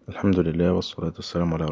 الحمد لله والصلاة والسلام على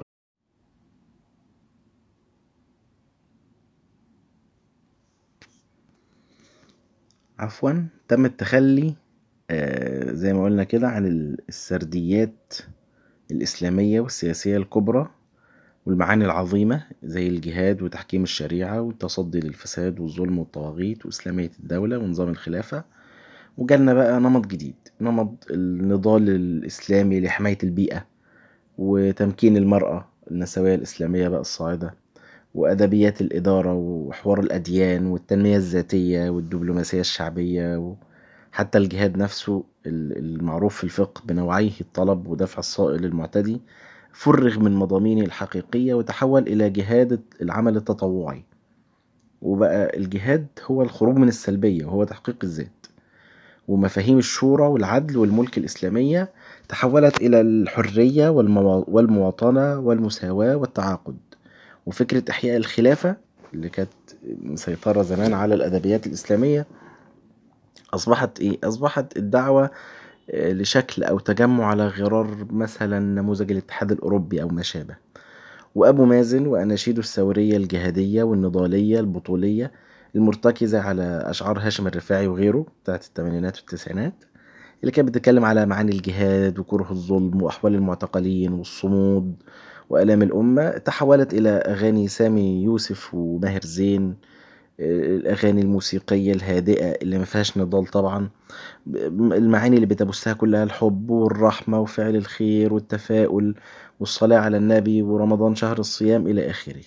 عفوا تم التخلي آه، زي ما قلنا كده عن السرديات الإسلامية والسياسية الكبرى والمعاني العظيمة زي الجهاد وتحكيم الشريعة والتصدي للفساد والظلم والطواغيت وإسلامية الدولة ونظام الخلافة وجالنا بقى نمط جديد نمط النضال الإسلامي لحماية البيئة وتمكين المرأة النسوية الإسلامية بقى الصاعدة وأدبيات الإدارة وحوار الأديان والتنمية الذاتية والدبلوماسية الشعبية وحتى الجهاد نفسه المعروف في الفقه بنوعيه الطلب ودفع الصائل المعتدي فرغ من مضامينه الحقيقية وتحول إلى جهاد العمل التطوعي وبقى الجهاد هو الخروج من السلبية وهو تحقيق الذات ومفاهيم الشورى والعدل والملك الإسلامية تحولت إلى الحرية والمواطنة والمساواة والتعاقد وفكرة إحياء الخلافة اللي كانت مسيطرة زمان على الأدبيات الإسلامية أصبحت إيه؟ أصبحت الدعوة آه، لشكل أو تجمع على غرار مثلا نموذج الاتحاد الأوروبي أو ما شابه وأبو مازن وأناشيده الثورية الجهادية والنضالية البطولية المرتكزة على أشعار هاشم الرفاعي وغيره بتاعت الثمانينات والتسعينات اللي كانت بتتكلم على معاني الجهاد وكره الظلم وأحوال المعتقلين والصمود وآلام الأمة تحولت إلى أغاني سامي يوسف وماهر زين الأغاني الموسيقية الهادئة اللي مفيهاش نضال طبعا المعاني اللي بتبثها كلها الحب والرحمة وفعل الخير والتفاؤل والصلاة على النبي ورمضان شهر الصيام إلى آخره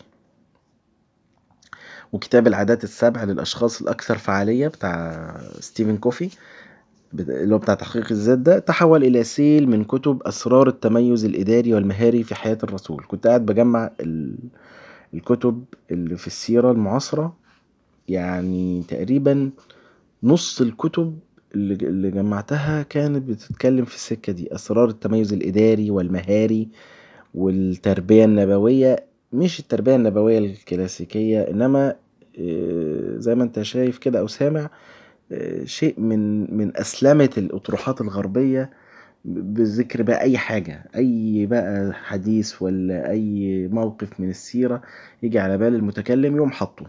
وكتاب العادات السبع للأشخاص الأكثر فعالية بتاع ستيفن كوفي اللي هو بتاع تحقيق الذات ده تحول إلى سيل من كتب أسرار التميز الإداري والمهاري في حياة الرسول كنت قاعد بجمع الكتب اللي في السيرة المعاصرة يعني تقريبا نص الكتب اللي جمعتها كانت بتتكلم في السكة دي أسرار التميز الإداري والمهاري والتربية النبوية مش التربية النبوية الكلاسيكية إنما آه، زي ما انت شايف كده أو سامع شيء من من أسلمة الأطروحات الغربية بذكر بقى أي حاجة أي بقى حديث ولا أي موقف من السيرة يجي على بال المتكلم يقوم حاطه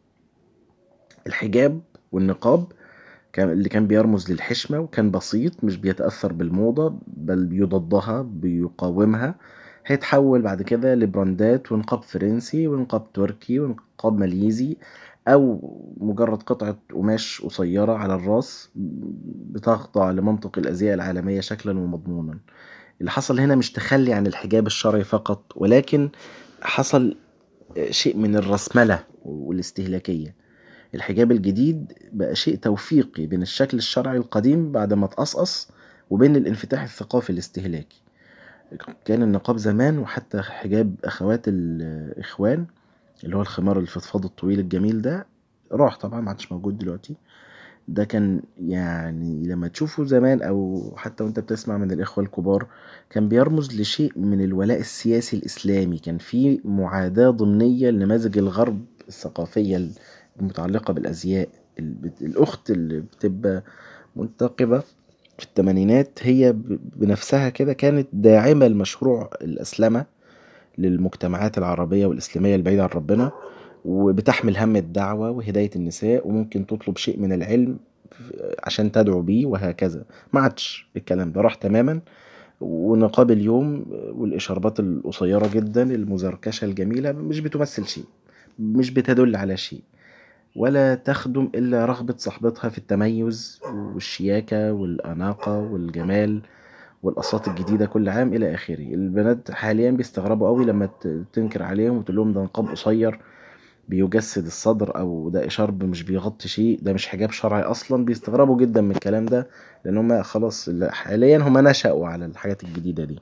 الحجاب والنقاب كان اللي كان بيرمز للحشمة وكان بسيط مش بيتأثر بالموضة بل بيضدها بيقاومها هيتحول بعد كده لبراندات ونقاب فرنسي ونقاب تركي ونقاب ماليزي أو مجرد قطعة قماش قصيرة على الراس بتخضع لمنطق الأزياء العالمية شكلا ومضمونا اللي حصل هنا مش تخلي عن الحجاب الشرعي فقط ولكن حصل شيء من الرسملة والاستهلاكية الحجاب الجديد بقى شيء توفيقي بين الشكل الشرعي القديم بعد ما اتقصقص وبين الانفتاح الثقافي الاستهلاكي كان النقاب زمان وحتى حجاب أخوات الإخوان اللي هو الخمار الفضفاض الطويل الجميل ده راح طبعا ما عادش موجود دلوقتي ده كان يعني لما تشوفه زمان او حتى وانت بتسمع من الاخوة الكبار كان بيرمز لشيء من الولاء السياسي الاسلامي كان في معاداة ضمنية لنماذج الغرب الثقافية المتعلقة بالازياء الاخت اللي بتبقى منتقبة في التمانينات هي بنفسها كده كانت داعمة لمشروع الأسلمة للمجتمعات العربية والإسلامية البعيدة عن ربنا وبتحمل هم الدعوة وهداية النساء وممكن تطلب شيء من العلم عشان تدعو بيه وهكذا ما عادش الكلام ده راح تماما ونقاب اليوم والإشاربات القصيرة جدا المزركشة الجميلة مش بتمثل شيء مش بتدل على شيء ولا تخدم إلا رغبة صاحبتها في التميز والشياكة والأناقة والجمال والأصوات الجديدة كل عام إلى آخره البنات حاليا بيستغربوا قوي لما تنكر عليهم وتقول لهم ده نقاب قصير بيجسد الصدر أو ده إشارب مش بيغطي شيء ده مش حجاب شرعي أصلا بيستغربوا جدا من الكلام ده لأن هما خلاص حاليا هما نشأوا على الحاجات الجديدة دي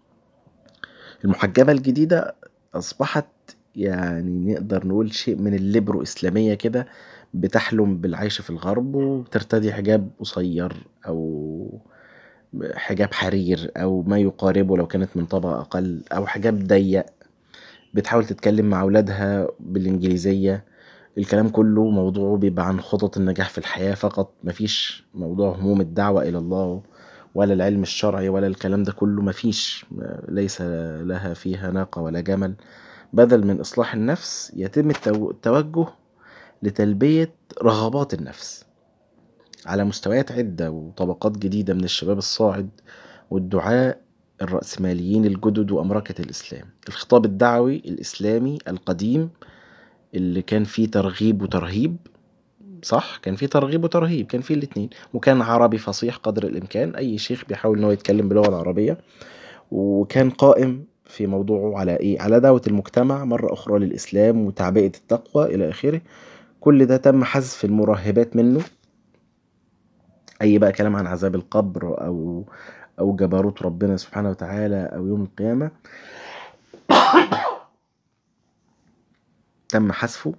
المحجبة الجديدة أصبحت يعني نقدر نقول شيء من الليبرو إسلامية كده بتحلم بالعيش في الغرب وبترتدي حجاب قصير أو حجاب حرير أو ما يقاربه لو كانت من طبقة أقل أو حجاب ضيق بتحاول تتكلم مع أولادها بالإنجليزية الكلام كله موضوعه بيبقى عن خطط النجاح في الحياة فقط مفيش موضوع هموم الدعوة إلى الله ولا العلم الشرعي ولا الكلام ده كله مفيش ليس لها فيها ناقة ولا جمل بدل من إصلاح النفس يتم التوجه لتلبية رغبات النفس على مستويات عدة وطبقات جديدة من الشباب الصاعد والدعاء الرأسماليين الجدد وأمركة الإسلام الخطاب الدعوي الإسلامي القديم اللي كان فيه ترغيب وترهيب صح كان فيه ترغيب وترهيب كان فيه الاتنين وكان عربي فصيح قدر الإمكان أي شيخ بيحاول إن هو يتكلم باللغة العربية وكان قائم في موضوعه على إيه على دعوة المجتمع مرة أخرى للإسلام وتعبئة التقوى إلى آخره كل ده تم حذف المرهبات منه أي بقى كلام عن عذاب القبر أو أو جبروت ربنا سبحانه وتعالى أو يوم القيامة تم حذفه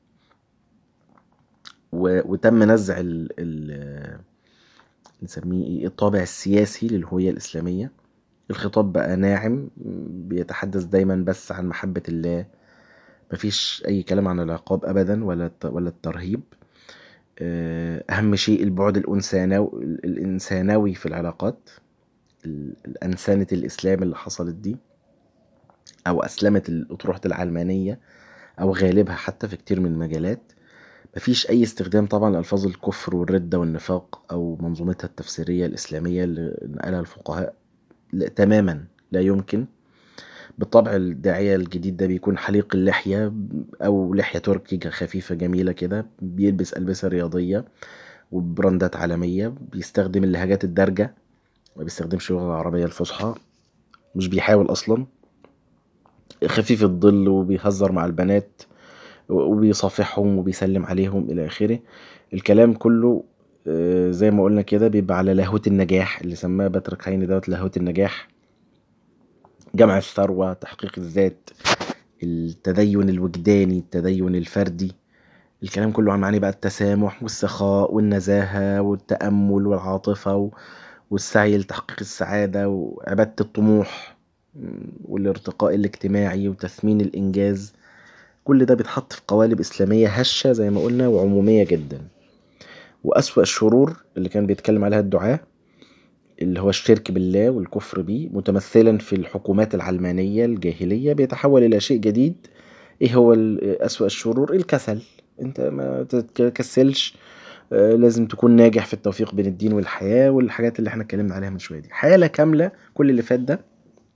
وتم نزع ال ال نسميه ايه الطابع السياسي للهوية الإسلامية الخطاب بقى ناعم بيتحدث دايما بس عن محبة الله مفيش أي كلام عن العقاب أبدا ولا ولا الترهيب آه، أهم شيء البعد الأنسانوي الإنسانوي في العلاقات الأنسانة الإسلام اللي حصلت دي أو أسلمت الأطروحة العلمانية أو غالبها حتى في كتير من المجالات مفيش أي استخدام طبعا لألفاظ الكفر والردة والنفاق أو منظومتها التفسيرية الإسلامية اللي نقلها الفقهاء لا تماما لا يمكن بالطبع الداعية الجديد ده بيكون حليق اللحية أو لحية تركي خفيفة جميلة كده بيلبس ألبسة رياضية وبراندات عالمية بيستخدم اللهجات الدارجة ما بيستخدمش اللغة العربية الفصحى مش بيحاول أصلا خفيف الظل وبيهزر مع البنات وبيصافحهم وبيسلم عليهم إلى آخره الكلام كله آه، زي ما قلنا كده بيبقى على لاهوت النجاح اللي سماه باتريك هايني دوت لاهوت النجاح جمع الثروة تحقيق الذات التدين الوجداني التدين الفردي الكلام كله عن معاني بقى التسامح والسخاء والنزاهة والتأمل والعاطفة والسعي لتحقيق السعادة وعبادة الطموح والارتقاء الاجتماعي وتثمين الإنجاز كل ده بيتحط في قوالب إسلامية هشة زي ما قلنا وعمومية جدا وأسوأ الشرور اللي كان بيتكلم عليها الدعاة اللي هو الشرك بالله والكفر بيه متمثلا في الحكومات العلمانية الجاهلية بيتحول إلى شيء جديد إيه هو أسوأ الشرور الكسل أنت ما تتكسلش آه، لازم تكون ناجح في التوفيق بين الدين والحياة والحاجات اللي احنا اتكلمنا عليها من شوية دي حالة كاملة كل اللي فات ده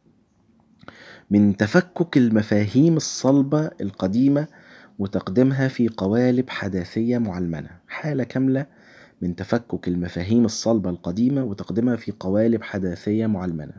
من تفكك المفاهيم الصلبة القديمة وتقديمها في قوالب حداثية معلمنة حالة كاملة من تفكك المفاهيم الصلبة القديمة وتقديمها في قوالب حداثية معلمنة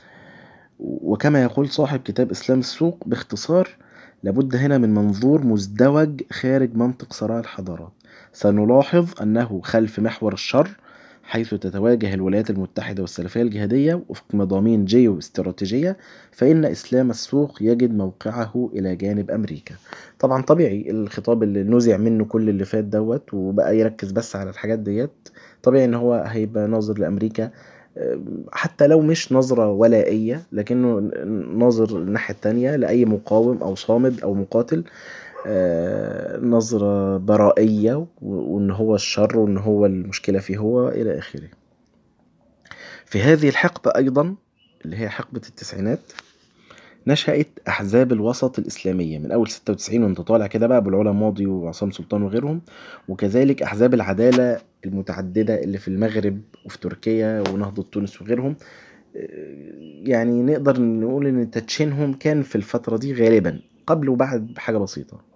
وكما يقول صاحب كتاب إسلام السوق باختصار لابد هنا من منظور مزدوج خارج منطق صراع الحضارات سنلاحظ أنه خلف محور الشر حيث تتواجه الولايات المتحدة والسلفية الجهادية وفق مضامين جيو استراتيجية فإن إسلام السوق يجد موقعه إلى جانب أمريكا طبعا طبيعي الخطاب اللي نزع منه كل اللي فات دوت وبقى يركز بس على الحاجات ديت طبيعي إن هو هيبقى ناظر لأمريكا حتى لو مش نظرة ولائية لكنه ناظر الناحية التانية لأي مقاوم أو صامد أو مقاتل آه، نظرة برائية وإن هو الشر وإن هو المشكلة فيه هو إلى آخره في هذه الحقبة أيضا اللي هي حقبة التسعينات نشأت أحزاب الوسط الإسلامية من أول 96 وأنت طالع كده بقى بالعلا ماضي وعصام سلطان وغيرهم وكذلك أحزاب العدالة المتعددة اللي في المغرب وفي تركيا ونهضة تونس وغيرهم آه، يعني نقدر نقول إن تدشينهم كان في الفترة دي غالبا قبل وبعد بحاجة بسيطة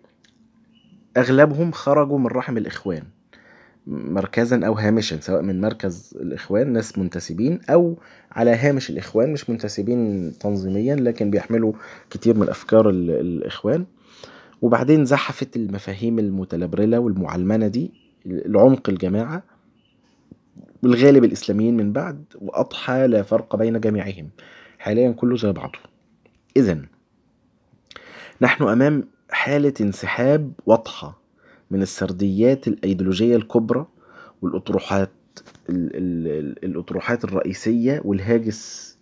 أغلبهم خرجوا من رحم الإخوان مركزا أو هامشا سواء من مركز الإخوان ناس منتسبين أو على هامش الإخوان مش منتسبين تنظيميا لكن بيحملوا كتير من أفكار الإخوان وبعدين زحفت المفاهيم المتلبرلة والمعلمنة دي لعمق الجماعة بالغالب الإسلاميين من بعد وأضحى لا فرق بين جميعهم حاليا كله زي بعضه إذا نحن أمام حالة انسحاب واضحة من السرديات الأيديولوجية الكبرى والأطروحات الأطروحات الرئيسية والهاجس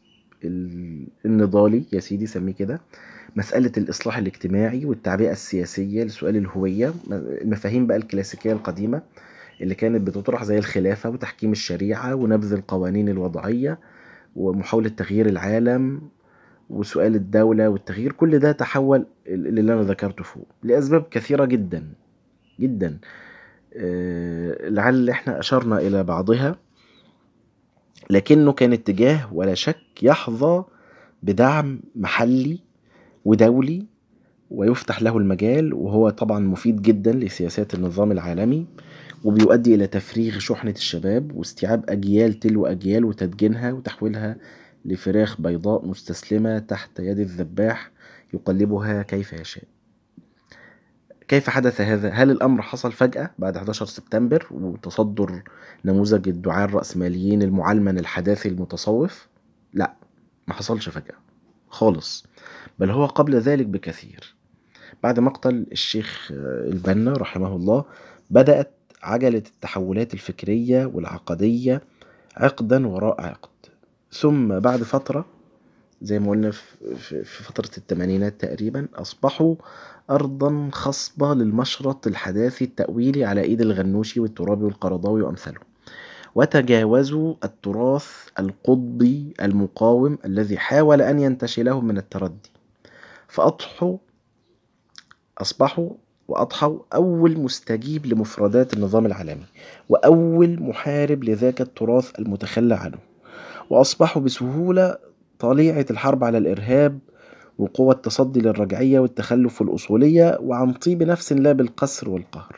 النضالي يا سيدي سميه كده مسألة الإصلاح الاجتماعي والتعبئة السياسية لسؤال الهوية المفاهيم بقى الكلاسيكية القديمة اللي كانت بتطرح زي الخلافة وتحكيم الشريعة ونبذ القوانين الوضعية ومحاولة تغيير العالم وسؤال الدولة والتغيير كل ده تحول اللي أنا ذكرته فوق لأسباب كثيرة جدا جدا آه، لعل احنا أشرنا إلى بعضها لكنه كان اتجاه ولا شك يحظى بدعم محلي ودولي ويفتح له المجال وهو طبعا مفيد جدا لسياسات النظام العالمي وبيؤدي إلى تفريغ شحنة الشباب واستيعاب أجيال تلو أجيال وتدجينها وتحويلها لفراخ بيضاء مستسلمة تحت يد الذباح يقلبها كيف يشاء كيف حدث هذا؟ هل الأمر حصل فجأة بعد 11 سبتمبر وتصدر نموذج الدعاة الرأسماليين المعلمن الحداثي المتصوف؟ لا ما حصلش فجأة خالص بل هو قبل ذلك بكثير بعد مقتل الشيخ البنا رحمه الله بدأت عجلة التحولات الفكرية والعقدية عقدا وراء عقد ثم بعد فترة زي ما قلنا في فترة التمانينات تقريبا أصبحوا أرضا خصبة للمشرط الحداثي التأويلي على إيد الغنوشي والترابي والقرضاوي وأمثالهم وتجاوزوا التراث القطبي المقاوم الذي حاول أن ينتشلهم من التردي فأضحوا أصبحوا وأضحوا أول مستجيب لمفردات النظام العالمي وأول محارب لذاك التراث المتخلى عنه وأصبحوا بسهولة طليعة الحرب على الإرهاب وقوة التصدي للرجعية والتخلف والأصولية وعن طيب نفس لا بالقسر والقهر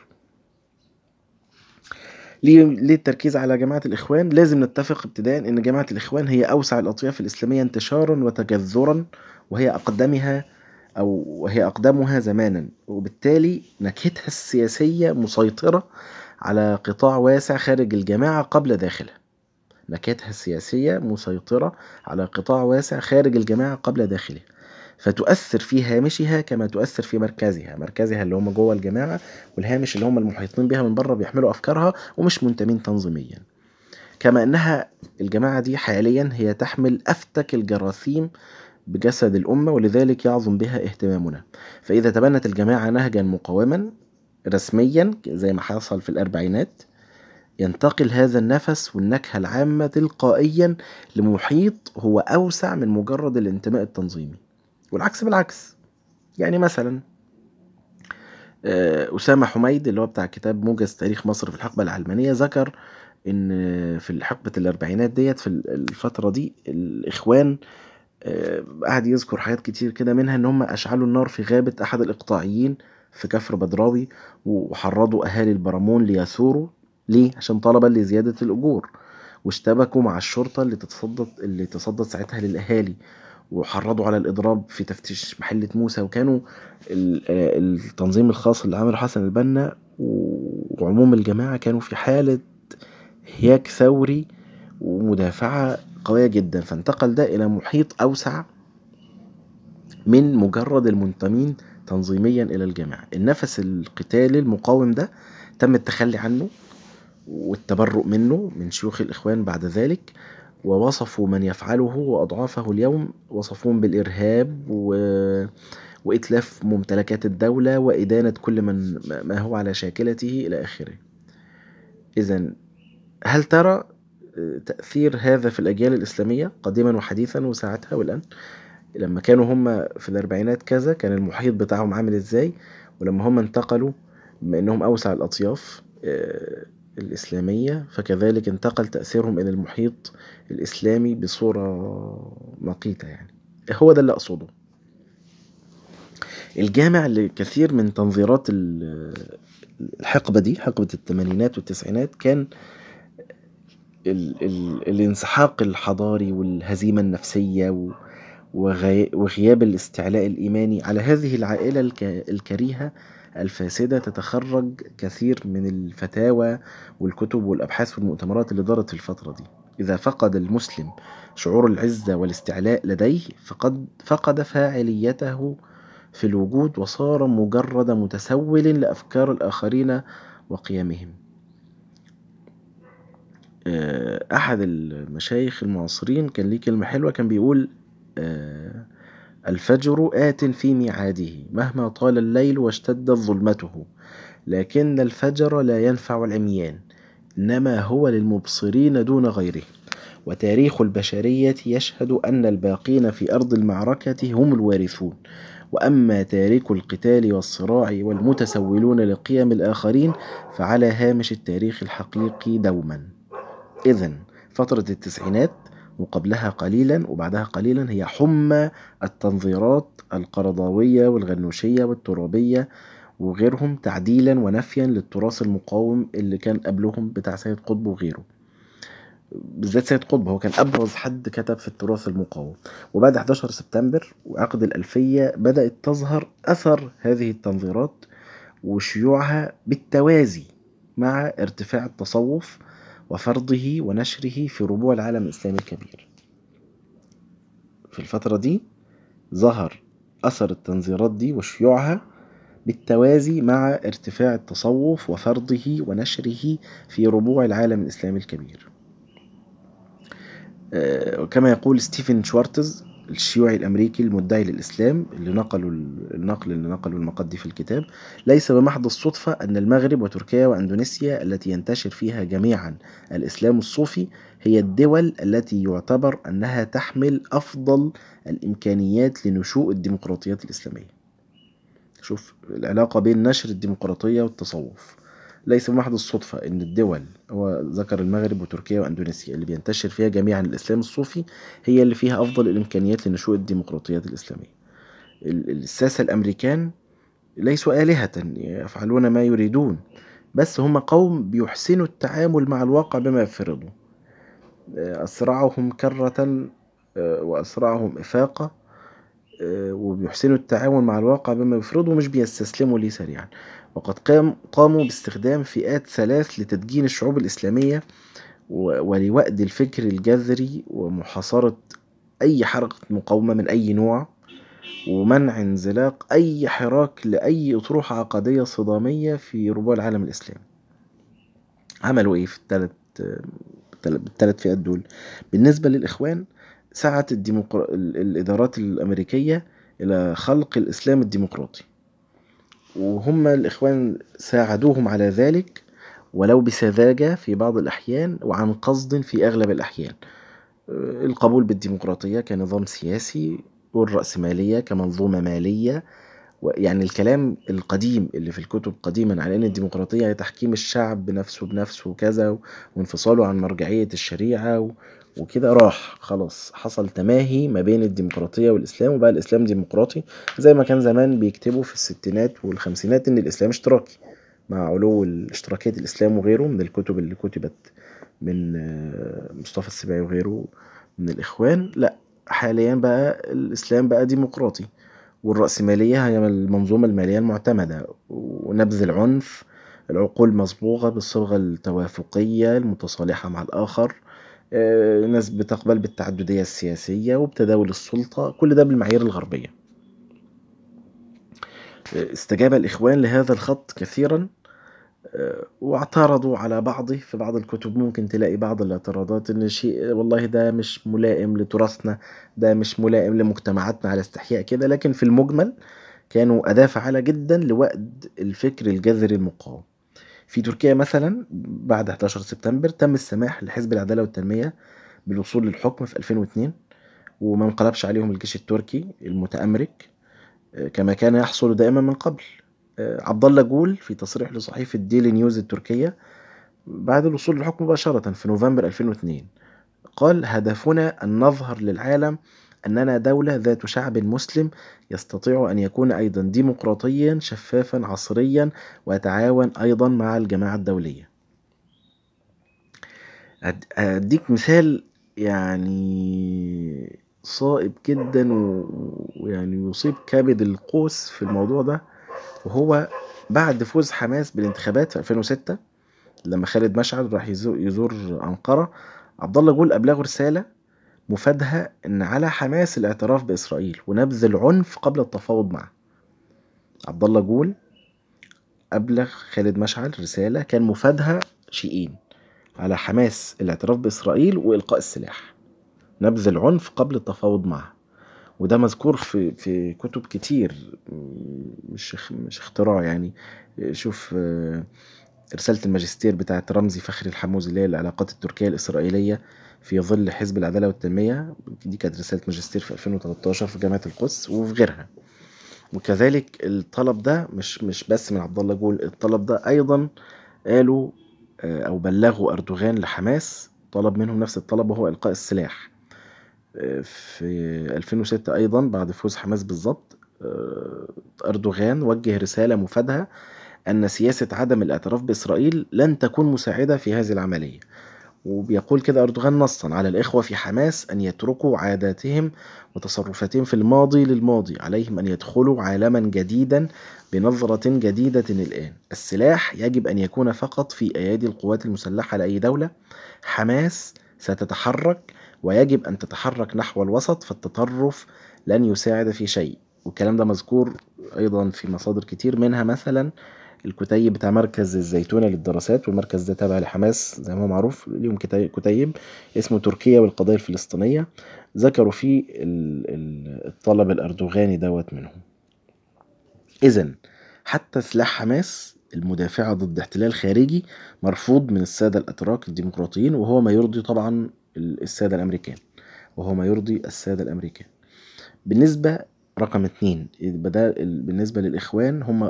ليه ليه التركيز على جماعة الإخوان؟ لازم نتفق ابتداء إن جماعة الإخوان هي أوسع الأطياف الإسلامية انتشارا وتجذرا وهي أقدمها أو وهي أقدمها زمانا وبالتالي نكهتها السياسية مسيطرة على قطاع واسع خارج الجماعة قبل داخلها نكهتها السياسية مسيطرة على قطاع واسع خارج الجماعة قبل داخلها فتؤثر في هامشها كما تؤثر في مركزها مركزها اللي هم جوه الجماعة والهامش اللي هم المحيطين بها من بره بيحملوا أفكارها ومش منتمين تنظيميا كما أنها الجماعة دي حاليا هي تحمل أفتك الجراثيم بجسد الأمة ولذلك يعظم بها اهتمامنا فإذا تبنت الجماعة نهجا مقاوما رسميا زي ما حصل في الأربعينات ينتقل هذا النفس والنكهة العامة تلقائيا لمحيط هو أوسع من مجرد الانتماء التنظيمي والعكس بالعكس يعني مثلا آه، أسامة حميد اللي هو بتاع كتاب موجز تاريخ مصر في الحقبة العلمانية ذكر إن في حقبة الأربعينات ديت في الفترة دي الإخوان آه، قعد يذكر حاجات كتير كده منها إن هم أشعلوا النار في غابة أحد الإقطاعيين في كفر بدراوي وحرضوا أهالي البرامون ليثوروا ليه؟ عشان طلبا لزيادة الأجور واشتبكوا مع الشرطة اللي تتصدت اللي تصدت ساعتها للأهالي وحرضوا على الإضراب في تفتيش محلة موسى وكانوا التنظيم الخاص اللي عمله حسن البنا وعموم الجماعة كانوا في حالة هياك ثوري ومدافعة قوية جدا فانتقل ده إلى محيط أوسع من مجرد المنتمين تنظيميا إلى الجماعة النفس القتالي المقاوم ده تم التخلي عنه والتبرؤ منه من شيوخ الإخوان بعد ذلك ووصفوا من يفعله وأضعافه اليوم وصفوهم بالإرهاب و... وإتلاف ممتلكات الدولة وإدانة كل من ما هو على شاكلته إلى آخره إذا هل ترى تأثير هذا في الأجيال الإسلامية قديما وحديثا وساعتها والآن لما كانوا هم في الأربعينات كذا كان المحيط بتاعهم عامل إزاي ولما هم انتقلوا بما إنهم أوسع الأطياف آه، الإسلامية فكذلك انتقل تأثيرهم إلى المحيط الإسلامي بصورة مقيتة يعني هو ده اللي أقصده الجامع لكثير من تنظيرات الحقبة دي حقبة الثمانينات والتسعينات كان ال ال الانسحاق الحضاري والهزيمة النفسية وغياب الاستعلاء الإيماني على هذه العائلة الكريهة الفاسدة تتخرج كثير من الفتاوى والكتب والأبحاث والمؤتمرات اللي دارت في الفترة دي إذا فقد المسلم شعور العزة والاستعلاء لديه فقد فقد فاعليته في الوجود وصار مجرد متسول لأفكار الآخرين وقيمهم آه، أحد المشايخ المعاصرين كان ليه كلمة حلوة كان بيقول آه، الفجر آت في ميعاده مهما طال الليل واشتدت ظلمته لكن الفجر لا ينفع العميان إنما هو للمبصرين دون غيرهم وتاريخ البشرية يشهد أن الباقين في أرض المعركة هم الوارثون وأما تارك القتال والصراع والمتسولون لقيم الآخرين فعلى هامش التاريخ الحقيقي دوما إذا فترة التسعينات وقبلها قليلا وبعدها قليلا هي حمى التنظيرات القرضاوية والغنوشية والترابية وغيرهم تعديلا ونفيا للتراث المقاوم اللي كان قبلهم بتاع سيد قطب وغيره بالذات سيد قطب هو كان أبرز حد كتب في التراث المقاوم وبعد 11 سبتمبر وعقد الألفية بدأت تظهر أثر هذه التنظيرات وشيوعها بالتوازي مع ارتفاع التصوف وفرضه ونشره في ربوع العالم الإسلامي الكبير في الفترة دي ظهر أثر التنظيرات دي وشيوعها بالتوازي مع ارتفاع التصوف وفرضه ونشره في ربوع العالم الإسلامي الكبير آه، كما يقول ستيفن شوارتز الشيوعي الأمريكي المدعي للإسلام اللي نقلوا النقل اللي نقلوا المقدي في الكتاب ليس بمحض الصدفة أن المغرب وتركيا وأندونيسيا التي ينتشر فيها جميعا الإسلام الصوفي هي الدول التي يعتبر أنها تحمل أفضل الإمكانيات لنشوء الديمقراطيات الإسلامية شوف العلاقة بين نشر الديمقراطية والتصوف ليس بمحض الصدفة إن الدول هو ذكر المغرب وتركيا وأندونيسيا اللي بينتشر فيها جميعا الإسلام الصوفي هي اللي فيها أفضل الإمكانيات لنشوء الديمقراطيات الإسلامية الساسة الأمريكان ليسوا آلهة يفعلون ما يريدون بس هم قوم بيحسنوا التعامل مع الواقع بما يفرضوا أسرعهم كرة وأسرعهم إفاقة وبيحسنوا التعامل مع الواقع بما يفرضوا ومش بيستسلموا ليه سريعا وقد قام قاموا باستخدام فئات ثلاث لتدجين الشعوب الإسلامية ولوأد الفكر الجذري ومحاصرة أي حركة مقاومة من أي نوع ومنع انزلاق أي حراك لأي أطروحة عقدية صدامية في ربوع العالم الإسلامي عملوا إيه في الثلاث الثلاث فئات دول بالنسبة للإخوان سعت الديمقر... الإدارات الأمريكية إلى خلق الإسلام الديمقراطي وهم الإخوان ساعدوهم على ذلك ولو بسذاجة في بعض الأحيان وعن قصد في أغلب الأحيان القبول بالديمقراطية كنظام سياسي والرأسمالية كمنظومة مالية يعني الكلام القديم اللي في الكتب قديما على ان الديمقراطية هي تحكيم الشعب بنفسه بنفسه وكذا وانفصاله عن مرجعية الشريعة وكده راح خلاص حصل تماهي ما بين الديمقراطية والإسلام وبقى الإسلام ديمقراطي زي ما كان زمان بيكتبوا في الستينات والخمسينات إن الإسلام اشتراكي مع علو اشتراكية الإسلام وغيره من الكتب اللي كتبت من مصطفى السباعي وغيره من الإخوان لأ حاليا بقى الإسلام بقى ديمقراطي والرأسمالية هي المنظومة المالية المعتمدة ونبذ العنف العقول مصبوغة بالصبغة التوافقية المتصالحة مع الآخر آه، ناس بتقبل بالتعددية السياسية وبتداول السلطة كل ده بالمعايير الغربية آه، استجاب الإخوان لهذا الخط كثيرا آه، واعترضوا على بعضه في بعض الكتب ممكن تلاقي بعض الاعتراضات ان شيء والله ده مش ملائم لتراثنا ده مش ملائم لمجتمعاتنا على استحياء كده لكن في المجمل كانوا أداة فعالة جدا لوأد الفكر الجذري المقاوم في تركيا مثلا بعد 11 سبتمبر تم السماح لحزب العدالة والتنمية بالوصول للحكم في 2002 وما انقلبش عليهم الجيش التركي المتأمرك آه، كما كان يحصل دائما من قبل آه، عبد الله جول في تصريح لصحيفة ديلي نيوز التركية بعد الوصول للحكم مباشرة في نوفمبر 2002 قال هدفنا أن نظهر للعالم أننا دولة ذات شعب مسلم يستطيع أن يكون أيضا ديمقراطيا شفافا عصريا ويتعاون أيضا مع الجماعة الدولية أديك مثال يعني صائب جدا ويعني يصيب كبد القوس في الموضوع ده وهو بعد فوز حماس بالانتخابات في 2006 لما خالد مشعل راح يزور أنقرة عبد الله جول أبلغه رسالة مفادها إن على حماس الاعتراف بإسرائيل ونبذ العنف قبل التفاوض معه عبد الله جول أبلغ خالد مشعل رسالة كان مفادها شيئين على حماس الاعتراف بإسرائيل وإلقاء السلاح نبذ العنف قبل التفاوض معه وده مذكور في في كتب كتير مش مش اختراع يعني شوف آه، رسالة الماجستير بتاعت رمزي فخري الحموزي اللي هي العلاقات التركية الإسرائيلية في ظل حزب العدالة والتنمية دي كانت رسالة ماجستير في 2013 في جامعة القدس وفي غيرها وكذلك الطلب ده مش مش بس من عبد الله جول الطلب ده أيضا قالوا آه، أو بلغوا أردوغان لحماس طلب منهم نفس الطلب وهو إلقاء السلاح آه، في 2006 أيضا بعد فوز حماس بالظبط آه، أردوغان وجه رسالة مفادها أن سياسة عدم الاعتراف بإسرائيل لن تكون مساعدة في هذه العملية وبيقول كده أردوغان نصا على الإخوة في حماس أن يتركوا عاداتهم وتصرفاتهم في الماضي للماضي عليهم أن يدخلوا عالما جديدا بنظرة جديدة الآن السلاح يجب أن يكون فقط في أيادي القوات المسلحة لأي دولة حماس ستتحرك ويجب أن تتحرك نحو الوسط فالتطرف لن يساعد في شيء والكلام ده مذكور أيضا في مصادر كتير منها مثلا الكتيب بتاع مركز الزيتونة للدراسات والمركز ده تابع لحماس زي ما هو معروف ليهم كتيب اسمه تركيا والقضية الفلسطينية ذكروا فيه الطلب الأردوغاني دوت منهم إذا حتى سلاح حماس المدافعة ضد احتلال خارجي مرفوض من السادة الأتراك الديمقراطيين وهو ما يرضي طبعا السادة الأمريكان وهو ما يرضي السادة الأمريكان بالنسبة رقم اتنين بدأ بالنسبة للإخوان هم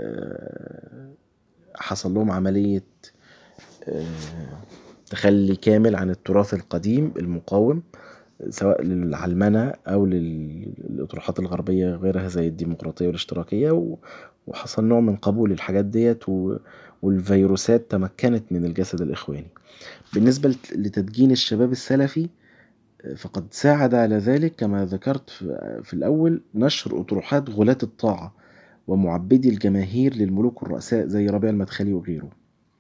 آه، حصل لهم عملية آه، تخلي كامل عن التراث القديم المقاوم سواء للعلمنة أو للأطروحات الغربية غيرها زي الديمقراطية والاشتراكية وحصل نوع من قبول الحاجات ديت والفيروسات تمكنت من الجسد الإخواني بالنسبة لتدجين الشباب السلفي فقد ساعد على ذلك كما ذكرت في الأول نشر أطروحات غلاة الطاعة ومعبدي الجماهير للملوك والرؤساء زي ربيع المدخلي وغيره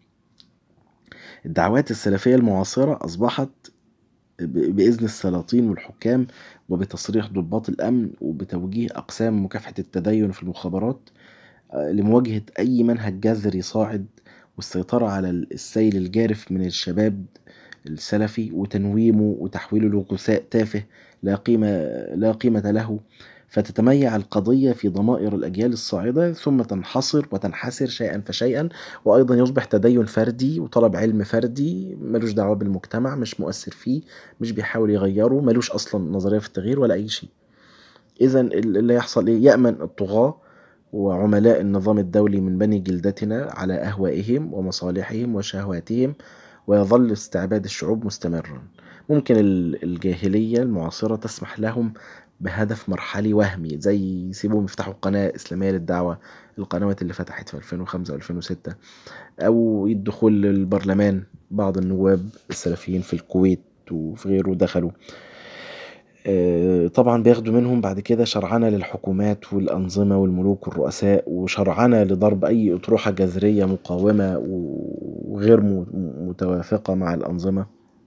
الدعوات السلفية المعاصرة أصبحت بإذن السلاطين والحكام وبتصريح ضباط الأمن وبتوجيه أقسام مكافحة التدين في المخابرات آه، لمواجهة أي منهج جذري صاعد والسيطرة على السيل الجارف من الشباب السلفي وتنويمه وتحويله لغثاء تافه لا قيمة لا قيمة له فتتميع القضية في ضمائر الأجيال الصاعدة ثم تنحصر وتنحسر شيئا فشيئا وأيضا يصبح تدين فردي وطلب علم فردي ملوش دعوة بالمجتمع مش مؤثر فيه مش بيحاول يغيره ملوش أصلا نظرية في التغيير ولا أي شيء إذا اللي يحصل إيه يأمن الطغاة وعملاء النظام الدولي من بني جلدتنا على أهوائهم ومصالحهم وشهواتهم ويظل استعباد الشعوب مستمرا ممكن الجاهلية المعاصرة تسمح لهم بهدف مرحلي وهمي زي يسيبوهم يفتحوا قناة إسلامية للدعوة القنوات اللي فتحت في 2005 و2006 أو الدخول للبرلمان بعض النواب السلفيين في الكويت وفي غيره دخلوا آه، طبعا بياخدوا منهم بعد كده شرعنة للحكومات والأنظمة والملوك والرؤساء وشرعنة لضرب أي أطروحة جذرية مقاومة وغير متوافقة مع الأنظمة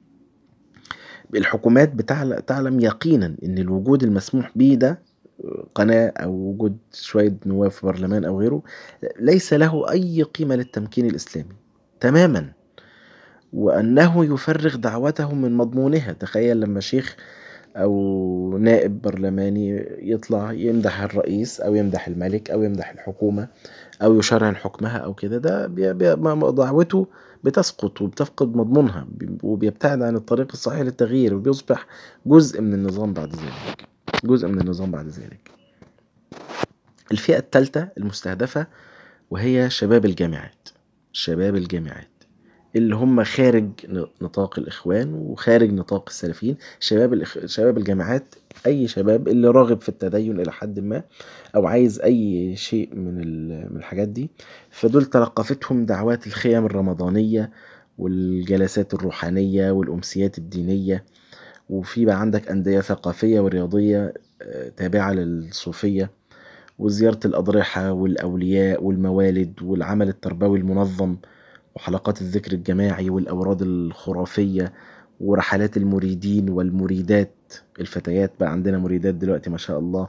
الحكومات تعلم يقينا ان الوجود المسموح به ده قناة أو وجود شوية نواب في برلمان أو غيره ليس له أي قيمة للتمكين الإسلامي تماما وأنه يفرغ دعوته من مضمونها تخيل لما شيخ أو نائب برلماني يطلع يمدح الرئيس أو يمدح الملك أو يمدح الحكومة أو يشرعن حكمها أو كده ده دعوته بتسقط وبتفقد مضمونها وبيبتعد عن الطريق الصحيح للتغيير وبيصبح جزء من النظام بعد ذلك جزء من النظام بعد ذلك الفئة الثالثة المستهدفة وهي شباب الجامعات شباب الجامعات اللي هم خارج نطاق الإخوان وخارج نطاق السلفيين شباب الإخ... شباب الجامعات أي شباب اللي راغب في التدين إلى حد ما أو عايز أي شيء من من الحاجات دي فدول تلقفتهم دعوات الخيم الرمضانية والجلسات الروحانية والأمسيات الدينية وفي بقى عندك أندية ثقافية ورياضية آه، تابعة للصوفية وزيارة الأضرحة والأولياء والموالد والعمل التربوي المنظم وحلقات الذكر الجماعي والأوراد الخرافية ورحلات المريدين والمريدات الفتيات بقى عندنا مريدات دلوقتي ما شاء الله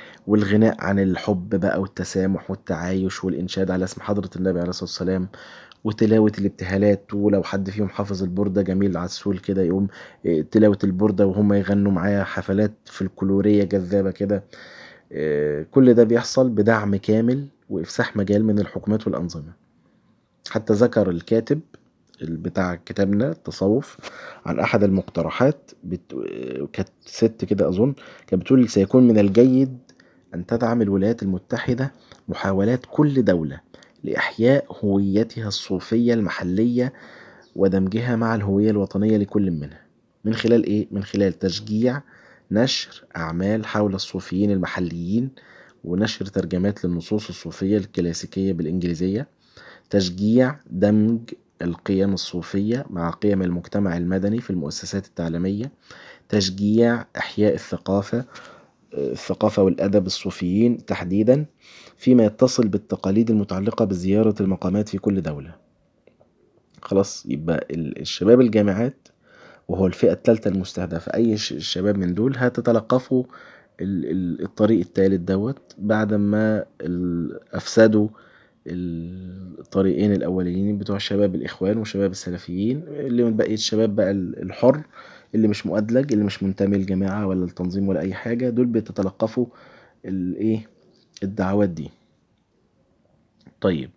والغناء عن الحب بقى والتسامح والتعايش والإنشاد على اسم حضرة النبي عليه الصلاة والسلام وتلاوة الابتهالات ولو حد فيهم حافظ البردة جميل عسول كده يقوم آه، تلاوة البردة وهم يغنوا معايا حفلات فلكلورية جذابة كده آه، كل ده بيحصل بدعم كامل وإفساح مجال من الحكومات والأنظمة حتى ذكر الكاتب بتاع كتابنا التصوف عن أحد المقترحات بت... كانت ست كده أظن كانت بتقول سيكون من الجيد أن تدعم الولايات المتحدة محاولات كل دولة لإحياء هويتها الصوفية المحلية ودمجها مع الهوية الوطنية لكل منها من خلال إيه؟ من خلال تشجيع نشر أعمال حول الصوفيين المحليين ونشر ترجمات للنصوص الصوفية الكلاسيكية بالإنجليزية تشجيع دمج القيم الصوفية مع قيم المجتمع المدني في المؤسسات التعليمية تشجيع إحياء الثقافة الثقافة والأدب الصوفيين تحديدا فيما يتصل بالتقاليد المتعلقة بزيارة المقامات في كل دولة خلاص يبقى الشباب الجامعات وهو الفئة الثالثة المستهدفة أي شباب من دول هتتلقفوا الطريق الثالث دوت بعد ما أفسدوا الطريقين الأولين بتوع شباب الإخوان وشباب السلفيين اللي من بقية الشباب بقى الحر اللي مش مؤدلج اللي مش منتمي للجماعة ولا التنظيم ولا أي حاجة دول بيتتلقفوا الإيه الدعوات دي طيب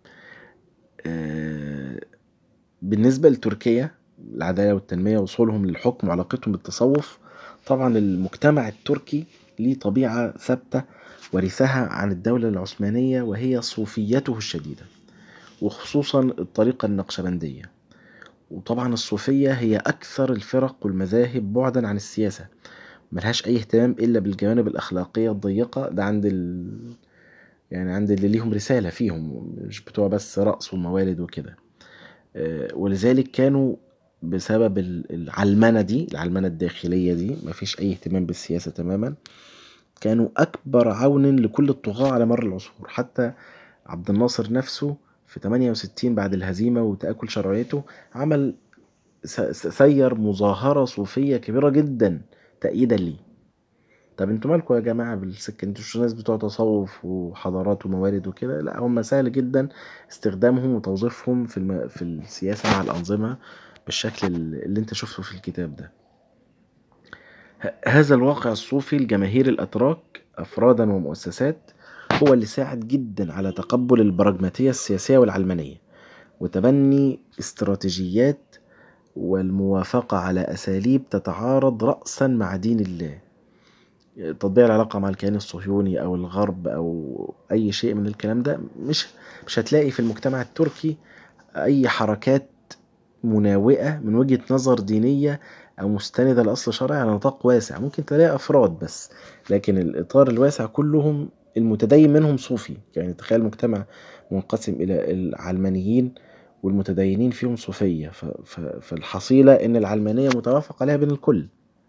آه بالنسبة لتركيا العدالة والتنمية وصولهم للحكم وعلاقتهم بالتصوف طبعا المجتمع التركي ليه طبيعة ثابتة ورثها عن الدولة العثمانية وهي صوفيته الشديدة وخصوصا الطريقة النقشبندية وطبعا الصوفية هي أكثر الفرق والمذاهب بعدا عن السياسة ملهاش أي اهتمام إلا بالجوانب الأخلاقية الضيقة ده عند ال... يعني عند اللي ليهم رسالة فيهم مش بتوع بس رقص وموالد وكده آه، ولذلك كانوا بسبب العلمنة دي العلمنة الداخلية دي مفيش أي اهتمام بالسياسة تماما كانوا أكبر عون لكل الطغاة على مر العصور حتى عبد الناصر نفسه في 68 بعد الهزيمة وتآكل شرعيته عمل سير مظاهرة صوفية كبيرة جدا تأييدا ليه طب انتوا مالكوا يا جماعة بالسكة انتوا مش ناس بتوع تصوف وحضارات وموارد وكده لا هم سهل جدا استخدامهم وتوظيفهم في, الم... في السياسة مع الأنظمة بالشكل اللي انت شفته في الكتاب ده هذا الواقع الصوفي لجماهير الأتراك أفرادا ومؤسسات هو اللي ساعد جدا على تقبل البراجماتية السياسية والعلمانية وتبني استراتيجيات والموافقة على أساليب تتعارض رأسا مع دين الله تطبيع العلاقة مع الكيان الصهيوني أو الغرب أو أي شيء من الكلام ده مش مش هتلاقي في المجتمع التركي أي حركات مناوئة من وجهة نظر دينية أو مستندة لأصل شرعي على نطاق واسع ممكن تلاقي أفراد بس لكن الإطار الواسع كلهم المتدين منهم صوفي يعني تخيل مجتمع منقسم إلى العلمانيين والمتدينين فيهم صوفية فالحصيلة إن العلمانية متوافق عليها بين الكل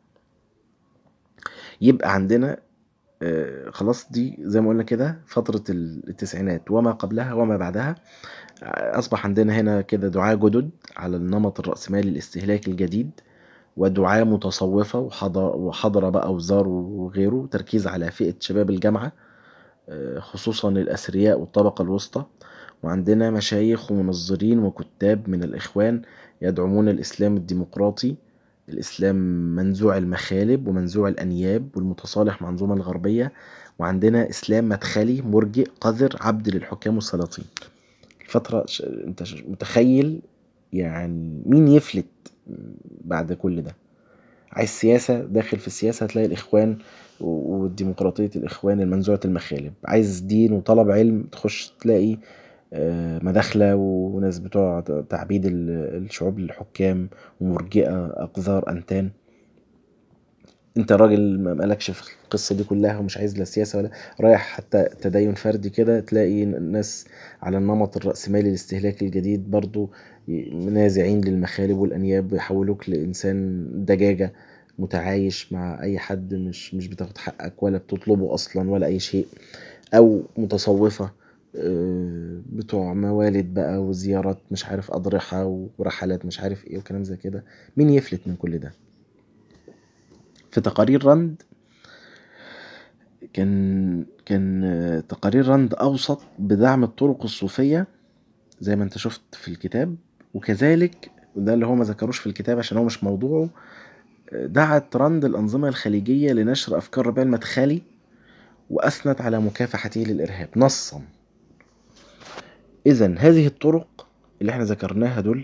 يبقى عندنا آه، خلاص دي زي ما قلنا كده فترة التسعينات وما قبلها وما بعدها أصبح عندنا هنا كده دعاة جدد على النمط الرأسمالي الاستهلاكي الجديد ودعاة متصوفة وحضر وحضرة بقى وزار وغيره تركيز على فئة شباب الجامعة آه، خصوصا الأثرياء والطبقة الوسطى وعندنا مشايخ ومنظرين وكتاب من الإخوان يدعمون الإسلام الديمقراطي الإسلام منزوع المخالب ومنزوع الأنياب والمتصالح مع الأنظمة الغربية وعندنا إسلام مدخلي مرجئ قذر عبد للحكام والسلاطين الفترة أنت متخيل يعني مين يفلت بعد كل ده عايز سياسة داخل في السياسة هتلاقي الإخوان والديمقراطية الإخوان المنزوعة المخالب عايز دين وطلب علم تخش تلاقي آه، مداخلة وناس بتوع تعبيد الشعوب للحكام ومرجئة أقذار أنتان انت راجل مالكش في القصة دي كلها ومش عايز لا سياسة ولا رايح حتى تدين فردي كده تلاقي الناس على النمط الرأسمالي الاستهلاكي الجديد برضو نازعين للمخالب والأنياب يحولوك لإنسان دجاجة متعايش مع أي حد مش مش بتاخد حقك ولا بتطلبه أصلا ولا أي شيء أو متصوفة آه، بتوع موالد بقى وزيارات مش عارف أضرحة ورحلات مش عارف إيه وكلام زي كده مين يفلت من كل ده في تقارير رند كان كان تقارير رند أوصت بدعم الطرق الصوفية زي ما انت شفت في الكتاب وكذلك وده اللي هو ما ذكروش في الكتاب عشان هو مش موضوعه دعت رند الأنظمة الخليجية لنشر أفكار ربيع المدخلي وأثنت على مكافحته للإرهاب نصا إذا هذه الطرق اللي احنا ذكرناها دول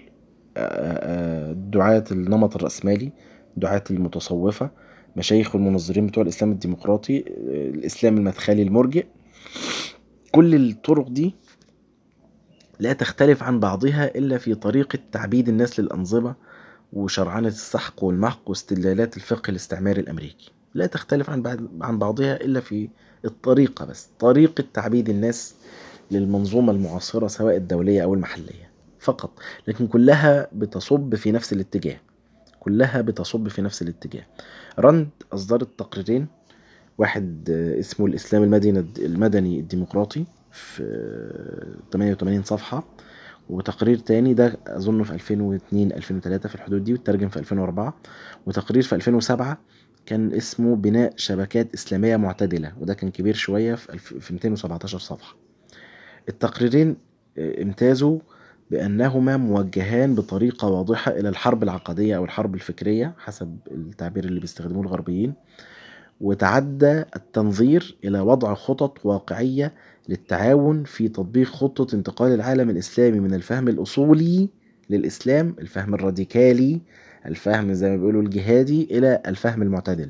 دعاة النمط الرأسمالي دعاة المتصوفة مشايخ والمنظرين بتوع الإسلام الديمقراطي الإسلام المدخلي المرجئ كل الطرق دي لا تختلف عن بعضها إلا في طريقة تعبيد الناس للأنظمة وشرعنة السحق والمحق واستدلالات الفقه الاستعماري الأمريكي لا تختلف عن بعض عن بعضها إلا في الطريقة بس طريقة تعبيد الناس للمنظومة المعاصرة سواء الدولية أو المحلية فقط لكن كلها بتصب في نفس الاتجاه كلها بتصب في نفس الاتجاه رند أصدرت تقريرين واحد اسمه الإسلام المدني المدني الديمقراطي في 88 صفحة وتقرير تاني ده أظنه في 2002 2003 في الحدود دي وترجم في 2004 وتقرير في 2007 كان اسمه بناء شبكات إسلامية معتدلة وده كان كبير شوية في 217 صفحة التقريرين امتازوا بأنهما موجهان بطريقة واضحة إلى الحرب العقدية أو الحرب الفكرية حسب التعبير اللي بيستخدموه الغربيين وتعدى التنظير إلى وضع خطط واقعية للتعاون في تطبيق خطة انتقال العالم الإسلامي من الفهم الأصولي للإسلام الفهم الراديكالي الفهم زي ما بيقولوا الجهادي إلى الفهم المعتدل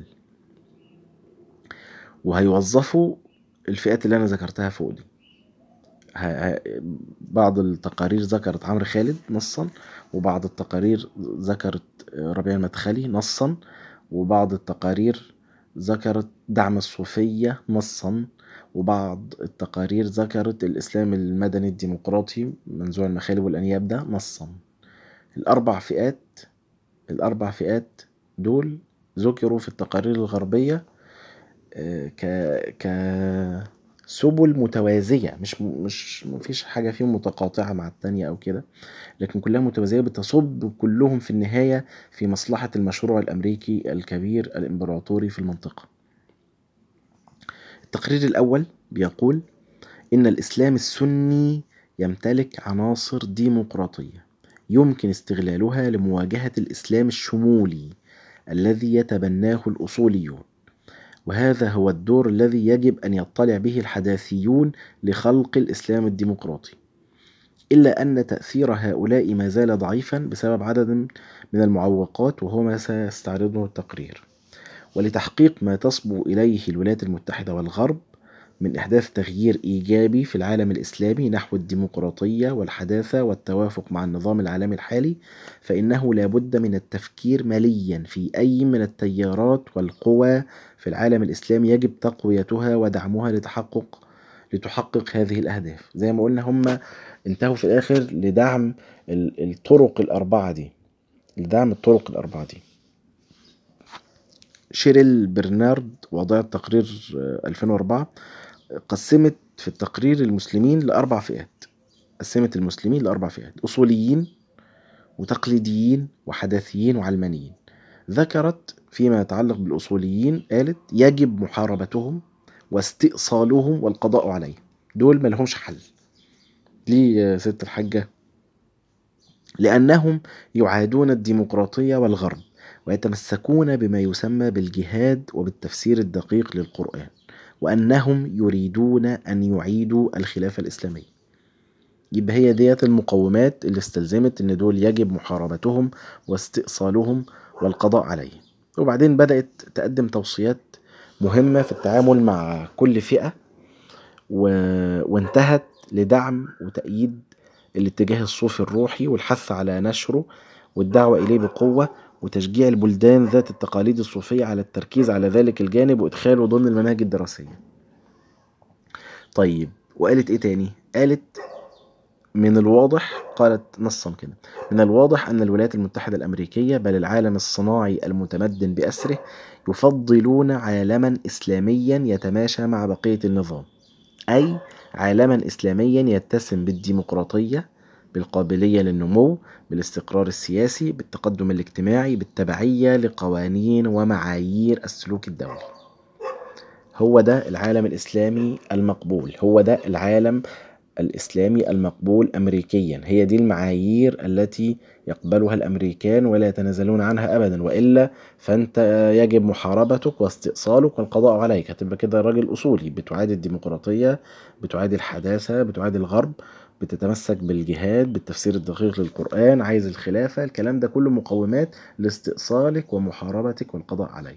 وهيوظفوا الفئات اللي أنا ذكرتها فوق دي بعض التقارير ذكرت عمرو خالد نصا وبعض التقارير ذكرت ربيع المدخلي نصا وبعض التقارير ذكرت دعم الصوفية نصا وبعض التقارير ذكرت الإسلام المدني الديمقراطي منزوع المخالب والأنياب ده نصا الأربع فئات الأربع فئات دول ذكروا في التقارير الغربية ك ك سبل متوازية مش مش مفيش حاجة فيهم متقاطعة مع التانية أو كده لكن كلها متوازية بتصب كلهم في النهاية في مصلحة المشروع الأمريكي الكبير الإمبراطوري في المنطقة التقرير الأول بيقول إن الإسلام السني يمتلك عناصر ديمقراطية يمكن استغلالها لمواجهة الإسلام الشمولي الذي يتبناه الأصوليون وهذا هو الدور الذي يجب أن يطلع به الحداثيون لخلق الإسلام الديمقراطي إلا أن تأثير هؤلاء ما زال ضعيفا بسبب عدد من المعوقات وهو ما سيستعرضه التقرير ولتحقيق ما تصبو إليه الولايات المتحدة والغرب من إحداث تغيير إيجابي في العالم الإسلامي نحو الديمقراطية والحداثة والتوافق مع النظام العالمي الحالي فإنه لا بد من التفكير مليا في أي من التيارات والقوى في العالم الإسلامي يجب تقويتها ودعمها لتحقق لتحقق هذه الأهداف زي ما قلنا هم انتهوا في الآخر لدعم الطرق الأربعة دي لدعم الطرق الأربعة دي شيريل برنارد وضع التقرير 2004 قسمت في التقرير المسلمين لأربع فئات قسمت المسلمين لأربع فئات أصوليين وتقليديين وحداثيين وعلمانيين ذكرت فيما يتعلق بالأصوليين قالت يجب محاربتهم واستئصالهم والقضاء عليهم دول ما لهمش حل ليه يا ست الحاجة لأنهم يعادون الديمقراطية والغرب ويتمسكون بما يسمى بالجهاد وبالتفسير الدقيق للقرآن وأنهم يريدون أن يعيدوا الخلافة الإسلامية يبقى هي ديت المقومات اللي استلزمت ان دول يجب محاربتهم واستئصالهم والقضاء عليهم وبعدين بدأت تقدم توصيات مهمة في التعامل مع كل فئة و... وانتهت لدعم وتأييد الاتجاه الصوفي الروحي والحث على نشره والدعوة إليه بقوة وتشجيع البلدان ذات التقاليد الصوفية على التركيز على ذلك الجانب وإدخاله ضمن المناهج الدراسية طيب وقالت إيه تاني؟ قالت من الواضح قالت نصا كده من الواضح أن الولايات المتحدة الأمريكية بل العالم الصناعي المتمدن بأسره يفضلون عالما إسلاميا يتماشى مع بقية النظام أي عالما إسلاميا يتسم بالديمقراطية بالقابلية للنمو بالاستقرار السياسي بالتقدم الاجتماعي بالتبعية لقوانين ومعايير السلوك الدولي هو ده العالم الإسلامي المقبول هو ده العالم الإسلامي المقبول أمريكيا هي دي المعايير التي يقبلها الأمريكان ولا يتنازلون عنها أبدا وإلا فأنت يجب محاربتك واستئصالك والقضاء عليك هتبقى كده راجل أصولي بتعادي الديمقراطية بتعادي الحداثة بتعادي الغرب بتتمسك بالجهاد بالتفسير الدقيق للقرآن عايز الخلافة الكلام ده كله مقومات لاستئصالك ومحاربتك والقضاء عليك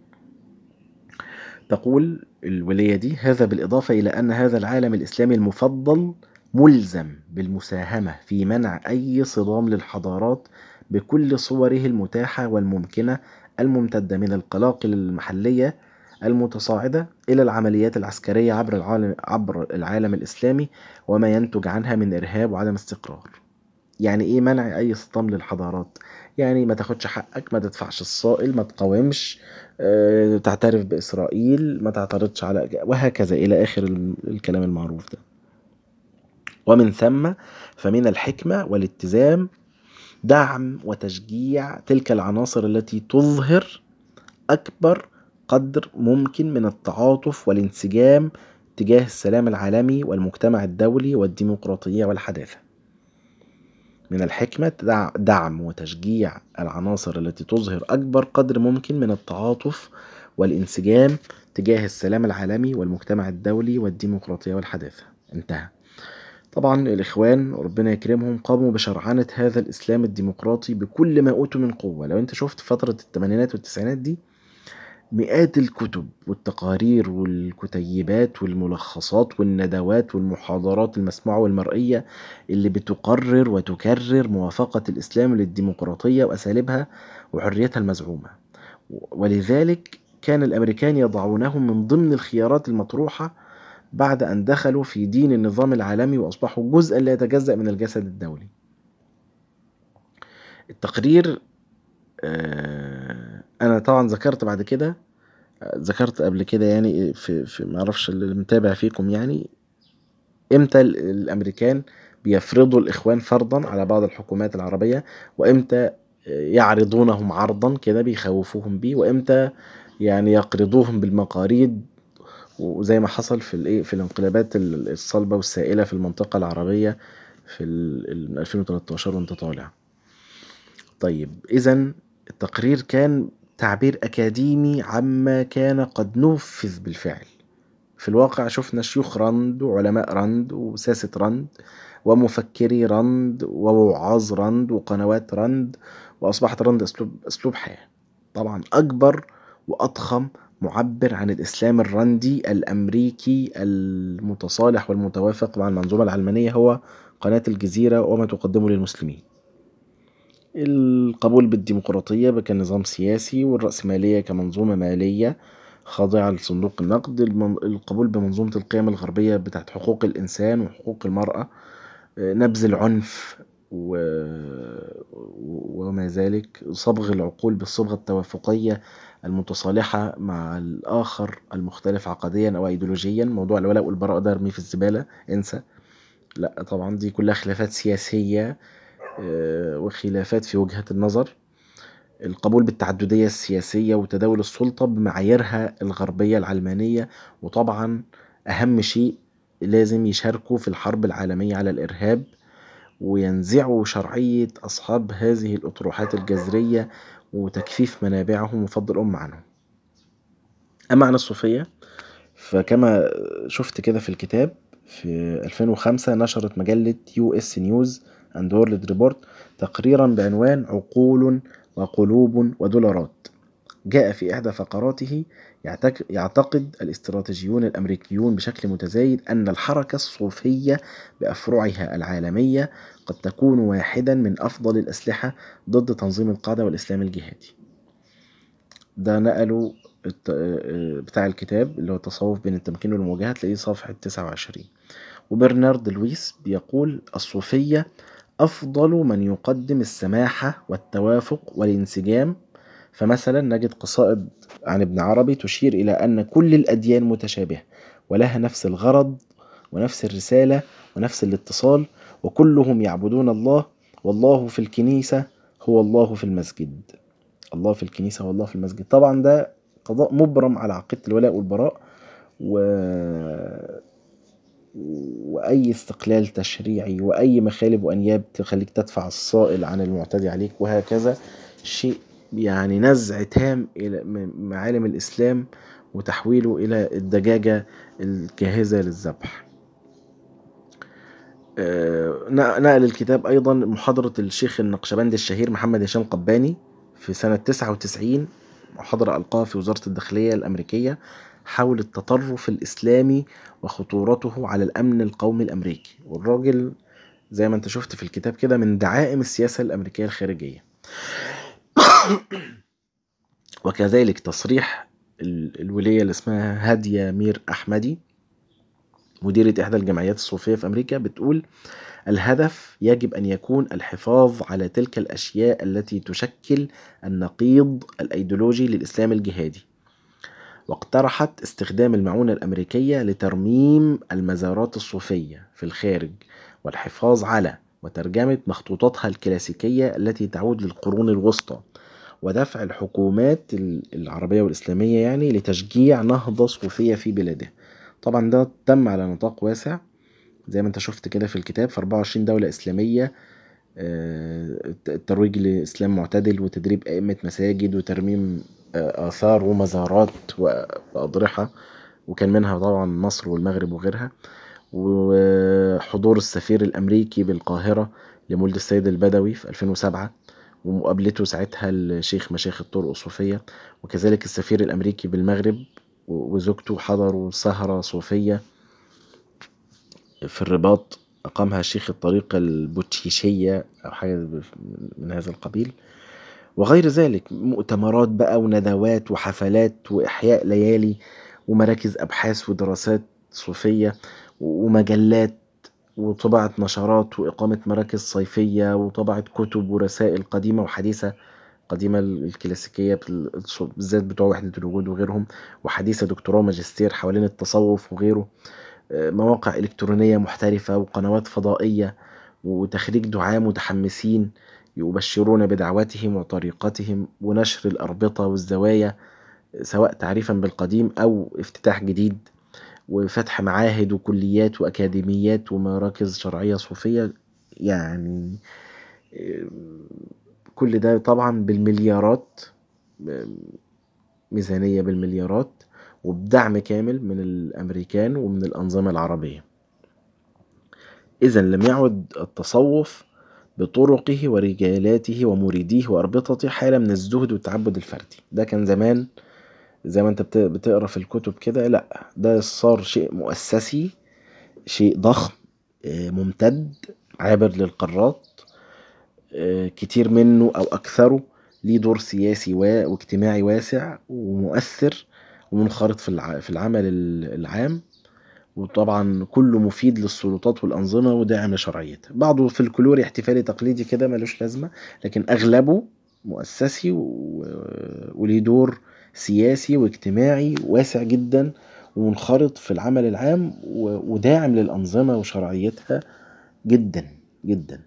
تقول الولية دي هذا بالإضافة إلى أن هذا العالم الإسلامي المفضل ملزم بالمساهمة في منع أي صدام للحضارات بكل صوره المتاحة والممكنة الممتدة من القلاقل المحلية المتصاعدة إلى العمليات العسكرية عبر العالم, عبر العالم الإسلامي وما ينتج عنها من إرهاب وعدم استقرار يعني إيه منع أي صدام للحضارات يعني ما تاخدش حقك ما تدفعش الصائل ما تقاومش آه، تعترف بإسرائيل ما تعترضش على وهكذا إلى آخر الكلام المعروف ده ومن ثم فمن الحكمة والاتزام دعم وتشجيع تلك العناصر التي تظهر أكبر قدر ممكن من التعاطف والانسجام تجاه السلام العالمي والمجتمع الدولي والديمقراطية والحداثة من الحكمة دعم وتشجيع العناصر التي تظهر أكبر قدر ممكن من التعاطف والانسجام تجاه السلام العالمي والمجتمع الدولي والديمقراطية والحداثة انتهى طبعا الإخوان ربنا يكرمهم قاموا بشرعنة هذا الإسلام الديمقراطي بكل ما أوتوا من قوة لو أنت شفت فترة الثمانينات والتسعينات دي مئات الكتب والتقارير والكتيبات والملخصات والندوات والمحاضرات المسموعة والمرئية اللي بتقرر وتكرر موافقة الإسلام للديمقراطية وأساليبها وحريتها المزعومة ولذلك كان الأمريكان يضعونهم من ضمن الخيارات المطروحة بعد أن دخلوا في دين النظام العالمي وأصبحوا جزءا لا يتجزأ من الجسد الدولي التقرير آه، انا طبعا ذكرت بعد كده ذكرت قبل كده يعني في, في معرفش اللي متابع فيكم يعني امتى الامريكان بيفرضوا الاخوان فرضا على بعض الحكومات العربية وامتى يعرضونهم عرضا كده بيخوفوهم بيه وامتى يعني يقرضوهم بالمقاريض وزي ما حصل في الايه في الانقلابات الصلبة والسائلة في المنطقة العربية في 2013 وانت طالع طيب اذا التقرير كان تعبير أكاديمي عما كان قد نفذ بالفعل في الواقع شفنا شيوخ رند وعلماء رند وساسة رند ومفكري رند ووعاظ رند وقنوات رند وأصبحت رند أسلوب, أسلوب حياة طبعا أكبر وأضخم معبر عن الإسلام الرندي الأمريكي المتصالح والمتوافق مع المنظومة العلمانية هو قناة الجزيرة وما تقدمه للمسلمين القبول بالديمقراطية كنظام سياسي والرأسمالية كمنظومة مالية خاضعة لصندوق النقد القبول بمنظومة القيم الغربية بتاعت حقوق الإنسان وحقوق المرأة نبذ العنف و... وما ذلك صبغ العقول بالصبغة التوافقية المتصالحة مع الآخر المختلف عقديا أو أيديولوجيا موضوع الولاء والبراء ده ارميه في الزبالة انسى لا طبعا دي كلها خلافات سياسية آه، وخلافات في وجهة النظر القبول بالتعددية السياسية وتداول السلطة بمعاييرها الغربية العلمانية وطبعا أهم شيء لازم يشاركوا في الحرب العالمية على الإرهاب وينزعوا شرعية أصحاب هذه الأطروحات الجذرية وتكثيف منابعهم وفضل الأمة عنهم أما عن الصوفية فكما شفت كده في الكتاب في 2005 نشرت مجلة يو اس نيوز أند وورلد ريبورت تقريرا بعنوان عقول وقلوب ودولارات جاء في إحدى فقراته يعتقد الاستراتيجيون الأمريكيون بشكل متزايد أن الحركة الصوفية بأفرعها العالمية قد تكون واحدا من أفضل الأسلحة ضد تنظيم القاعدة والإسلام الجهادي ده نقله بتاع الكتاب اللي هو التصوف بين التمكين والمواجهة تلاقيه صفحة 29 وبرنارد لويس بيقول الصوفية أفضل من يقدم السماحة والتوافق والانسجام فمثلا نجد قصائد عن ابن عربي تشير إلى أن كل الأديان متشابهة ولها نفس الغرض ونفس الرسالة ونفس الاتصال وكلهم يعبدون الله والله في الكنيسة هو الله في المسجد الله في الكنيسة هو الله في المسجد طبعا ده قضاء مبرم على عقيدة الولاء والبراء و وأي استقلال تشريعي وأي مخالب وأنياب تخليك تدفع الصائل عن المعتدي عليك وهكذا شيء يعني نزع تام إلى معالم الإسلام وتحويله إلى الدجاجة الجاهزة للذبح نقل الكتاب أيضا محاضرة الشيخ النقشبندي الشهير محمد هشام قباني في سنة 99 محاضرة ألقاها في وزارة الداخلية الأمريكية حول التطرف الإسلامي وخطورته على الأمن القومي الأمريكي والراجل زي ما انت شفت في الكتاب كده من دعائم السياسة الأمريكية الخارجية وكذلك تصريح الولية اللي اسمها هادية مير أحمدي مديرة إحدى الجمعيات الصوفية في أمريكا بتقول الهدف يجب أن يكون الحفاظ على تلك الأشياء التي تشكل النقيض الأيديولوجي للإسلام الجهادي واقترحت استخدام المعونة الأمريكية لترميم المزارات الصوفية في الخارج والحفاظ على وترجمة مخطوطاتها الكلاسيكية التي تعود للقرون الوسطى ودفع الحكومات العربية والإسلامية يعني لتشجيع نهضة صوفية في بلادها طبعا ده تم على نطاق واسع زي ما انت شفت كده في الكتاب في 24 دولة إسلامية الترويج لإسلام معتدل وتدريب أئمة مساجد وترميم آثار ومزارات وأضرحة وكان منها طبعا مصر والمغرب وغيرها وحضور السفير الأمريكي بالقاهرة لمولد السيد البدوي في 2007 ومقابلته ساعتها الشيخ مشايخ الطرق الصوفية وكذلك السفير الأمريكي بالمغرب وزوجته حضروا سهرة صوفية في الرباط أقامها شيخ الطريقة البوتشيشية أو حاجة من هذا القبيل وغير ذلك مؤتمرات بقى وندوات وحفلات وإحياء ليالي ومراكز أبحاث ودراسات صوفية ومجلات وطباعة نشرات وإقامة مراكز صيفية وطبعة كتب ورسائل قديمة وحديثة قديمة الكلاسيكية بالذات بتوع وحدة الوجود وغيرهم وحديثة دكتوراه وماجستير حوالين التصوف وغيره مواقع إلكترونية محترفة وقنوات فضائية وتخريج دعاة متحمسين يبشرون بدعوتهم وطريقتهم ونشر الأربطة والزوايا سواء تعريفا بالقديم أو افتتاح جديد وفتح معاهد وكليات وأكاديميات ومراكز شرعية صوفية يعني كل ده طبعا بالمليارات ميزانية بالمليارات وبدعم كامل من الأمريكان ومن الأنظمة العربية إذا لم يعد التصوف بطرقه ورجالاته ومريديه وأربطته حالة من الزهد والتعبد الفردي ده كان زمان زي ما انت بتقرا في الكتب كده لا ده صار شيء مؤسسي شيء ضخم ممتد عابر للقارات كتير منه أو أكثره ليه دور سياسي واجتماعي واسع ومؤثر ومنخرط في العمل العام وطبعا كله مفيد للسلطات والأنظمة وداعم لشرعيتها بعضه في الكلوري احتفالي تقليدي كده ملوش لازمة لكن أغلبه مؤسسي وليه دور سياسي واجتماعي واسع جدا ومنخرط في العمل العام وداعم للأنظمة وشرعيتها جدا جدا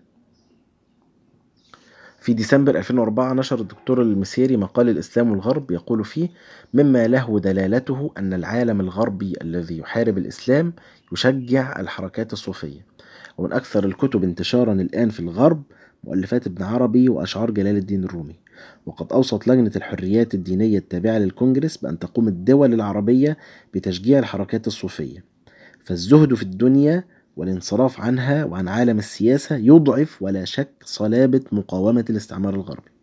في ديسمبر 2004 نشر الدكتور المسيري مقال الإسلام والغرب يقول فيه مما له دلالته أن العالم الغربي الذي يحارب الإسلام يشجع الحركات الصوفية ومن أكثر الكتب انتشارا الآن في الغرب مؤلفات ابن عربي وأشعار جلال الدين الرومي وقد أوصت لجنة الحريات الدينية التابعة للكونجرس بأن تقوم الدول العربية بتشجيع الحركات الصوفية فالزهد في الدنيا والانصراف عنها وعن عالم السياسة يضعف ولا شك صلابة مقاومة الاستعمار الغربي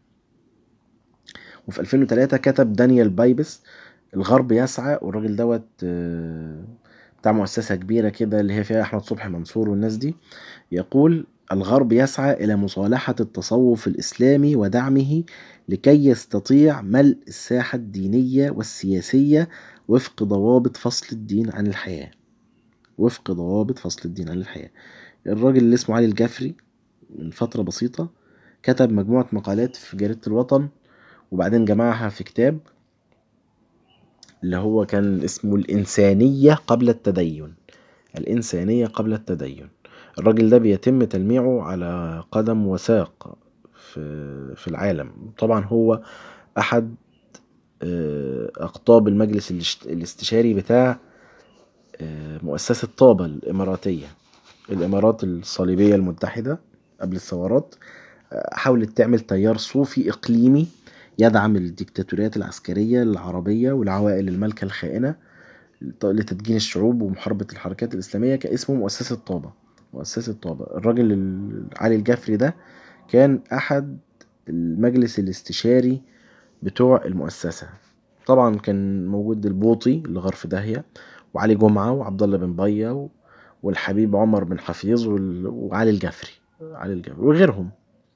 وفي 2003 كتب دانيال بايبس الغرب يسعى والراجل دوت بتاع مؤسسة كبيرة كده اللي هي فيها أحمد صبحي منصور والناس دي يقول الغرب يسعى إلى مصالحة التصوف الإسلامي ودعمه لكي يستطيع ملء الساحة الدينية والسياسية وفق ضوابط فصل الدين عن الحياة وفق ضوابط فصل الدين عن الحياة الراجل اللي اسمه علي الجفري من فترة بسيطة كتب مجموعة مقالات في جريدة الوطن وبعدين جمعها في كتاب اللي هو كان اسمه الإنسانية قبل التدين الإنسانية قبل التدين الراجل ده بيتم تلميعه على قدم وساق في, في العالم طبعا هو أحد أقطاب المجلس الاستشاري بتاع مؤسسة طابة الإماراتية الإمارات الصليبية المتحدة قبل الثورات حاولت تعمل تيار صوفي إقليمي يدعم الديكتاتوريات العسكرية العربية والعوائل المالكة الخائنة لتدجين الشعوب ومحاربة الحركات الإسلامية كان اسمه مؤسسة طابة مؤسسة طابة الراجل علي الجفري ده كان أحد المجلس الاستشاري بتوع المؤسسة طبعا كان موجود البوطي اللي غار في داهية وعلي جمعة وعبد الله بن بية والحبيب عمر بن حفيظ وعلي الجفري علي الجفري وغيرهم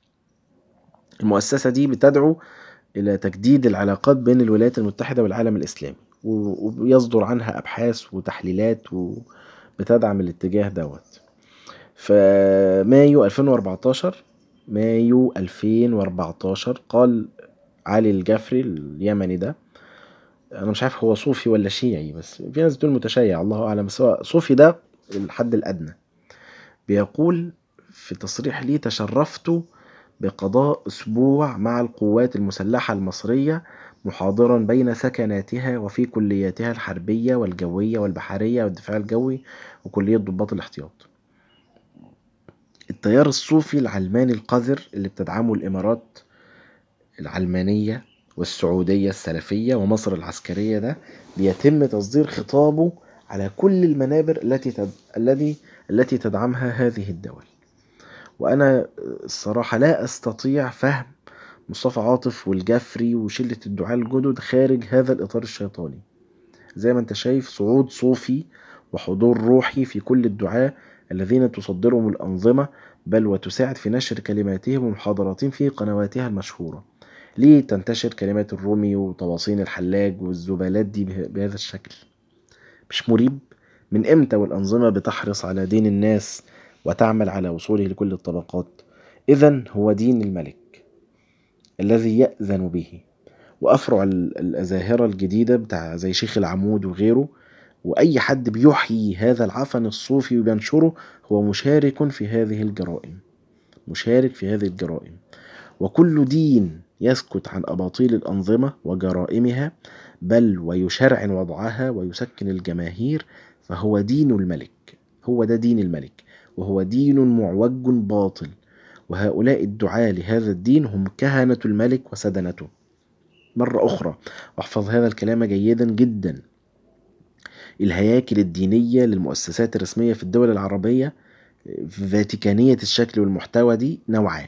المؤسسة دي بتدعو إلى تجديد العلاقات بين الولايات المتحدة والعالم الإسلامي ويصدر عنها أبحاث وتحليلات وبتدعم الاتجاه دوت فمايو 2014 مايو 2014 قال علي الجفري اليمني ده انا مش عارف هو صوفي ولا شيعي بس في ناس بتقول متشيع الله اعلم بس هو صوفي ده الحد الادنى بيقول في تصريح لي تشرفت بقضاء اسبوع مع القوات المسلحة المصرية محاضرا بين سكناتها وفي كلياتها الحربية والجوية والبحرية والدفاع الجوي وكلية ضباط الاحتياط التيار الصوفي العلماني القذر اللي بتدعمه الإمارات العلمانية والسعودية السلفية ومصر العسكرية ده بيتم تصدير خطابه على كل المنابر التي تد... الذي التي تدعمها هذه الدول وأنا الصراحة لا أستطيع فهم مصطفى عاطف والجفري وشلة الدعاة الجدد خارج هذا الإطار الشيطاني زي ما انت شايف صعود صوفي وحضور روحي في كل الدعاة الذين تصدرهم الأنظمة بل وتساعد في نشر كلماتهم ومحاضراتهم في قنواتها المشهورة ليه تنتشر كلمات الرومي وطواصين الحلاج والزبالات دي بهذا الشكل مش مريب من امتى والأنظمة بتحرص على دين الناس وتعمل على وصوله لكل الطبقات إذا هو دين الملك الذي يأذن به وأفرع الأزاهرة الجديدة بتاع زي شيخ العمود وغيره وأي حد بيحيي هذا العفن الصوفي وبينشره هو مشارك في هذه الجرائم مشارك في هذه الجرائم وكل دين يسكت عن أباطيل الأنظمة وجرائمها بل ويشرع وضعها ويسكن الجماهير فهو دين الملك هو ده دين الملك وهو دين معوج باطل وهؤلاء الدعاة لهذا الدين هم كهنة الملك وسدنته مرة أخرى واحفظ هذا الكلام جيدا جدا الهياكل الدينية للمؤسسات الرسمية في الدول العربية فاتيكانية الشكل والمحتوى دي نوعان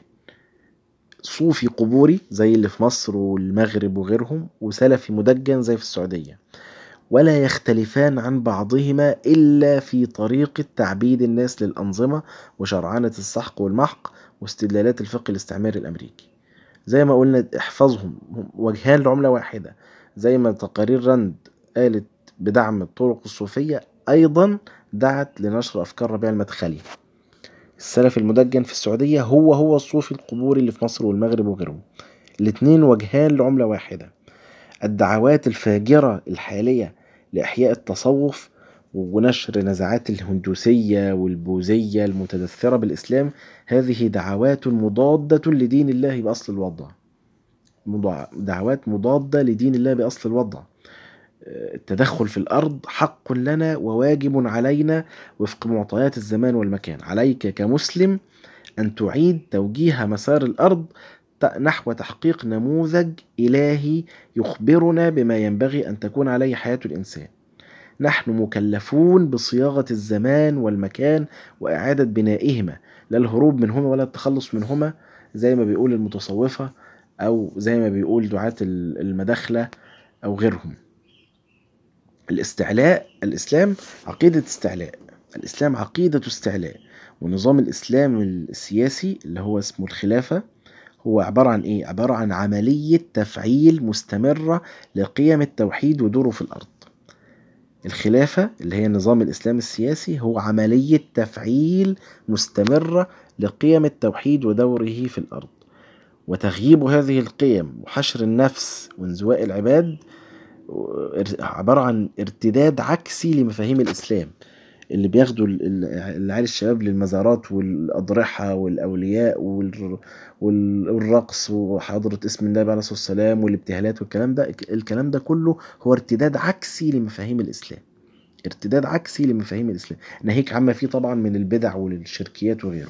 صوفي قبوري زي اللي في مصر والمغرب وغيرهم وسلفي مدجن زي في السعودية ولا يختلفان عن بعضهما إلا في طريقة تعبيد الناس للأنظمة وشرعنة السحق والمحق واستدلالات الفقه الاستعماري الأمريكي زي ما قلنا احفظهم وجهان لعملة واحدة زي ما تقارير رند قالت بدعم الطرق الصوفية أيضا دعت لنشر أفكار ربيع المدخلي السلف المدجن في السعودية هو هو الصوفي القبوري اللي في مصر والمغرب وغيرهم الاتنين وجهان لعملة واحدة الدعوات الفاجرة الحالية لإحياء التصوف ونشر نزعات الهندوسية والبوذية المتدثرة بالإسلام هذه دعوات مضادة لدين الله بأصل الوضع دعوات مضادة لدين الله بأصل الوضع التدخل في الأرض حق لنا وواجب علينا وفق معطيات الزمان والمكان عليك كمسلم أن تعيد توجيه مسار الأرض نحو تحقيق نموذج إلهي يخبرنا بما ينبغي أن تكون عليه حياة الإنسان نحن مكلفون بصياغة الزمان والمكان وإعادة بنائهما لا الهروب منهما ولا التخلص منهما زي ما بيقول المتصوفة أو زي ما بيقول دعاة المداخلة أو غيرهم الاستعلاء الإسلام عقيدة استعلاء الإسلام عقيدة استعلاء ونظام الإسلام السياسي اللي هو اسمه الخلافة هو عبارة عن إيه؟ عبارة عن عملية تفعيل مستمرة لقيم التوحيد ودوره في الأرض الخلافة اللي هي النظام الإسلامي السياسي هو عملية تفعيل مستمرة لقيم التوحيد ودوره في الأرض وتغييب هذه القيم وحشر النفس وانزواء العباد عبارة عن ارتداد عكسي لمفاهيم الإسلام اللي بياخدوا العيال الشباب للمزارات والأضرحة والأولياء والرقص وحضرة اسم النبي عليه الصلاة والسلام والابتهالات والكلام ده الكلام ده كله هو ارتداد عكسي لمفاهيم الإسلام ارتداد عكسي لمفاهيم الإسلام ناهيك عما فيه طبعا من البدع والشركيات وغيره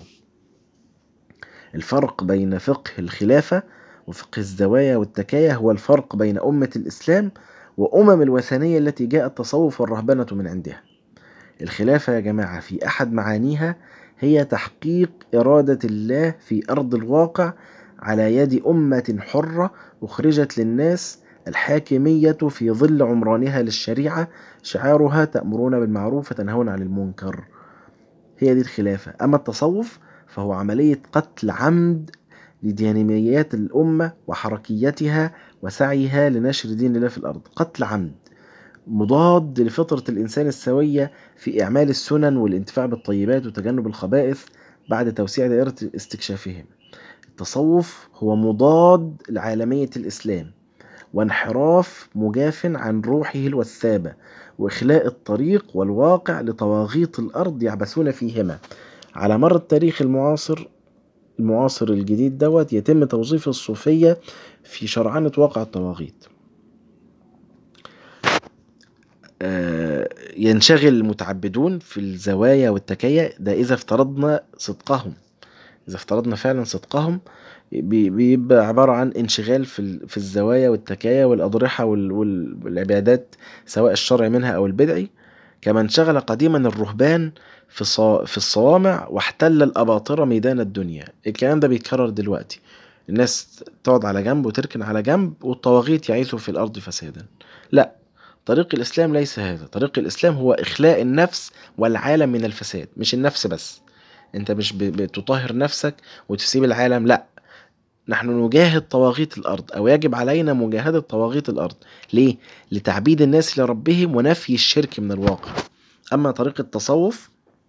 الفرق بين فقه الخلافة وفقه الزوايا والتكايا هو الفرق بين أمة الإسلام وأمم الوثنية التي جاء التصوف والرهبنة من عندها الخلافة يا جماعة في أحد معانيها هي تحقيق إرادة الله في أرض الواقع على يد أمة حرة أخرجت للناس الحاكمية في ظل عمرانها للشريعة شعارها تأمرون بالمعروف وتنهون عن المنكر هي دي الخلافة أما التصوف فهو عملية قتل عمد لديناميات الأمة وحركيتها وسعيها لنشر دين الله في الأرض قتل عمد مضاد لفطرة الإنسان السوية في إعمال السنن والانتفاع بالطيبات وتجنب الخبائث بعد توسيع دائرة استكشافهم التصوف هو مضاد لعالمية الإسلام وانحراف مجاف عن روحه الوثابة وإخلاء الطريق والواقع لطواغيت الأرض يعبثون فيهما على مر التاريخ المعاصر المعاصر الجديد دوت يتم توظيف الصوفية في شرعنة واقع الطواغيت ينشغل المتعبدون في الزوايا والتكية ده إذا افترضنا صدقهم إذا افترضنا فعلا صدقهم بيبقى عبارة عن انشغال في في الزوايا والتكايا والأضرحة والعبادات سواء الشرعي منها أو البدعي كما انشغل قديما الرهبان في في الصوامع واحتل الأباطرة ميدان الدنيا الكلام ده بيتكرر دلوقتي الناس تقعد على جنب وتركن على جنب والطواغيت يعيثوا في الأرض فسادا لا طريق الإسلام ليس هذا طريق الإسلام هو إخلاء النفس والعالم من الفساد مش النفس بس انت مش بتطهر نفسك وتسيب العالم لا نحن نجاهد طواغيت الأرض أو يجب علينا مجاهدة طواغيت الأرض ليه؟ لتعبيد الناس لربهم ونفي الشرك من الواقع أما طريق التصوف